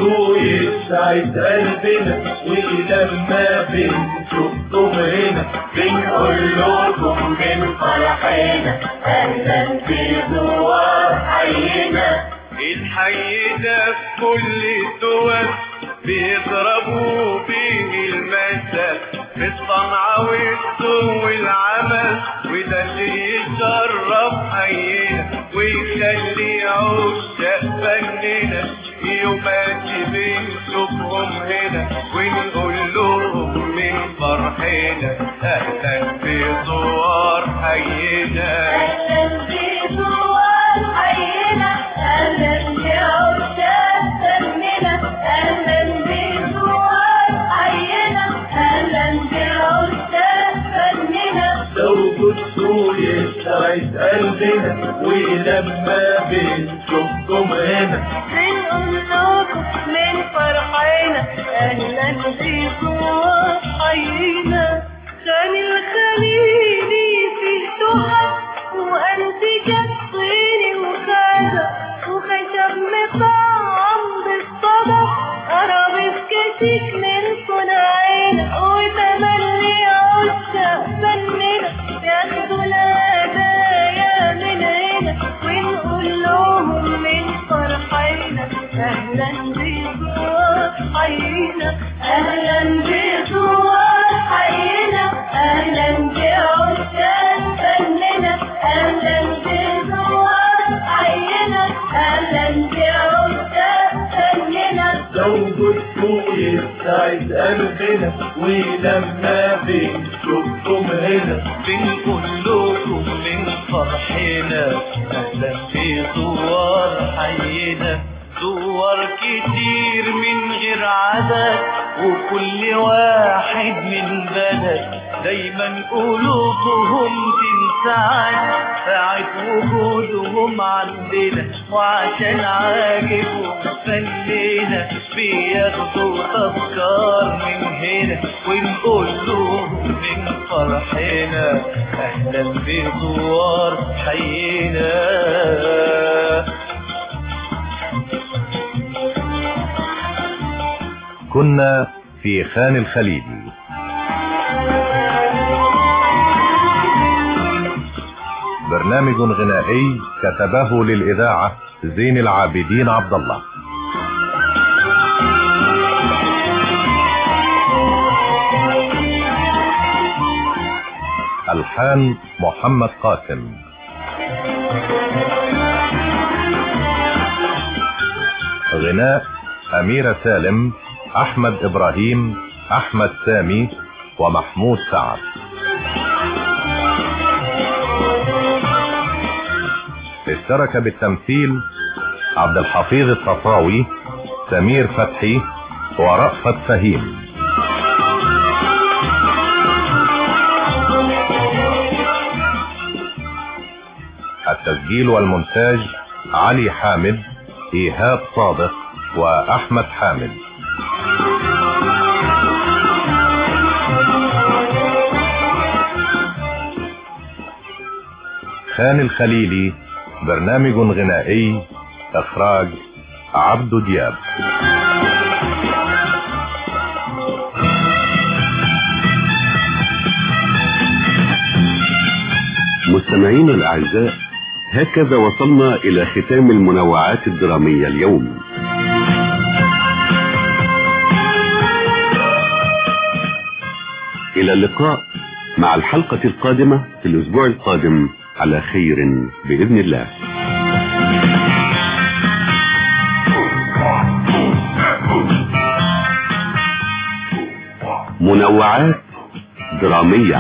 بصوا يسعد قلبنا ولما بنشوفكم هنا بنقول لكم من فرحنا اهلا بزوار حينا الحي ده في كل الدول بيضربوا بيه المثل في الصنعة والسوق والعمل وده اللي يشرف حينا ويخلي عشاق فننا يوماتي بنشوفهم هنا ونقول لهم من فرحنا اهلا بزوار حينا اهلا بزوار حينا اهلا بعشاق فننا اهلا بزوار حينا اهلا بعشاق فننا لو بصوا يسعد قلبنا ولما بنشوفكم هنا بنقول لكم من فرحنا اهلا بزوار حينا خان الخليلي فيه تحف وانتجت طيني وخزق وخشب مطعم بالصدف قرابيس كتيك من صناعنا وتملي عشاق فننا ياخدوا الهدايا من هنا ونقول لهم من فرحنا اهلا بزوار حينا اهلا بزوار حينا اهلا بعشاق فننا اهلا بزوار حينا اهلا بعشاق فننا لو بصوا يسعد قلبنا ولما بنشوفكم هنا بنقول لكم من فرحنا اهلا بزوار حينا زوار كتير من غير عدد وكل واحد من بلد دايما قلوبهم تنسعد ساعة وجودهم عندنا وعشان عاجبهم فننا بياخدوا تذكار من هنا ونقول لهم من فرحنا اهلا بزوار حينا كنا في خان الخليل برنامج غنائي كتبه للإذاعة زين العابدين عبد الله ألحان محمد قاسم غناء أميرة سالم أحمد إبراهيم أحمد سامي ومحمود سعد اشترك بالتمثيل عبد الحفيظ الطفاوي سمير فتحي ورأفت فهيم التسجيل والمونتاج علي حامد إيهاب صادق وأحمد حامد خان الخليلي برنامج غنائي إخراج عبد دياب مستمعينا الأعزاء هكذا وصلنا إلى ختام المنوعات الدرامية اليوم إلى اللقاء مع الحلقة القادمة في الأسبوع القادم على خير بإذن الله منوعات درامية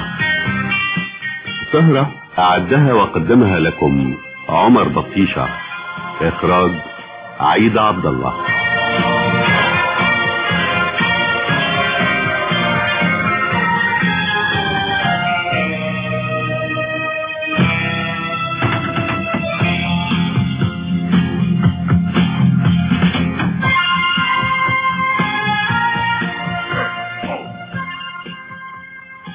سهرة أعدها وقدمها لكم عمر بطيشة إخراج عيد عبد الله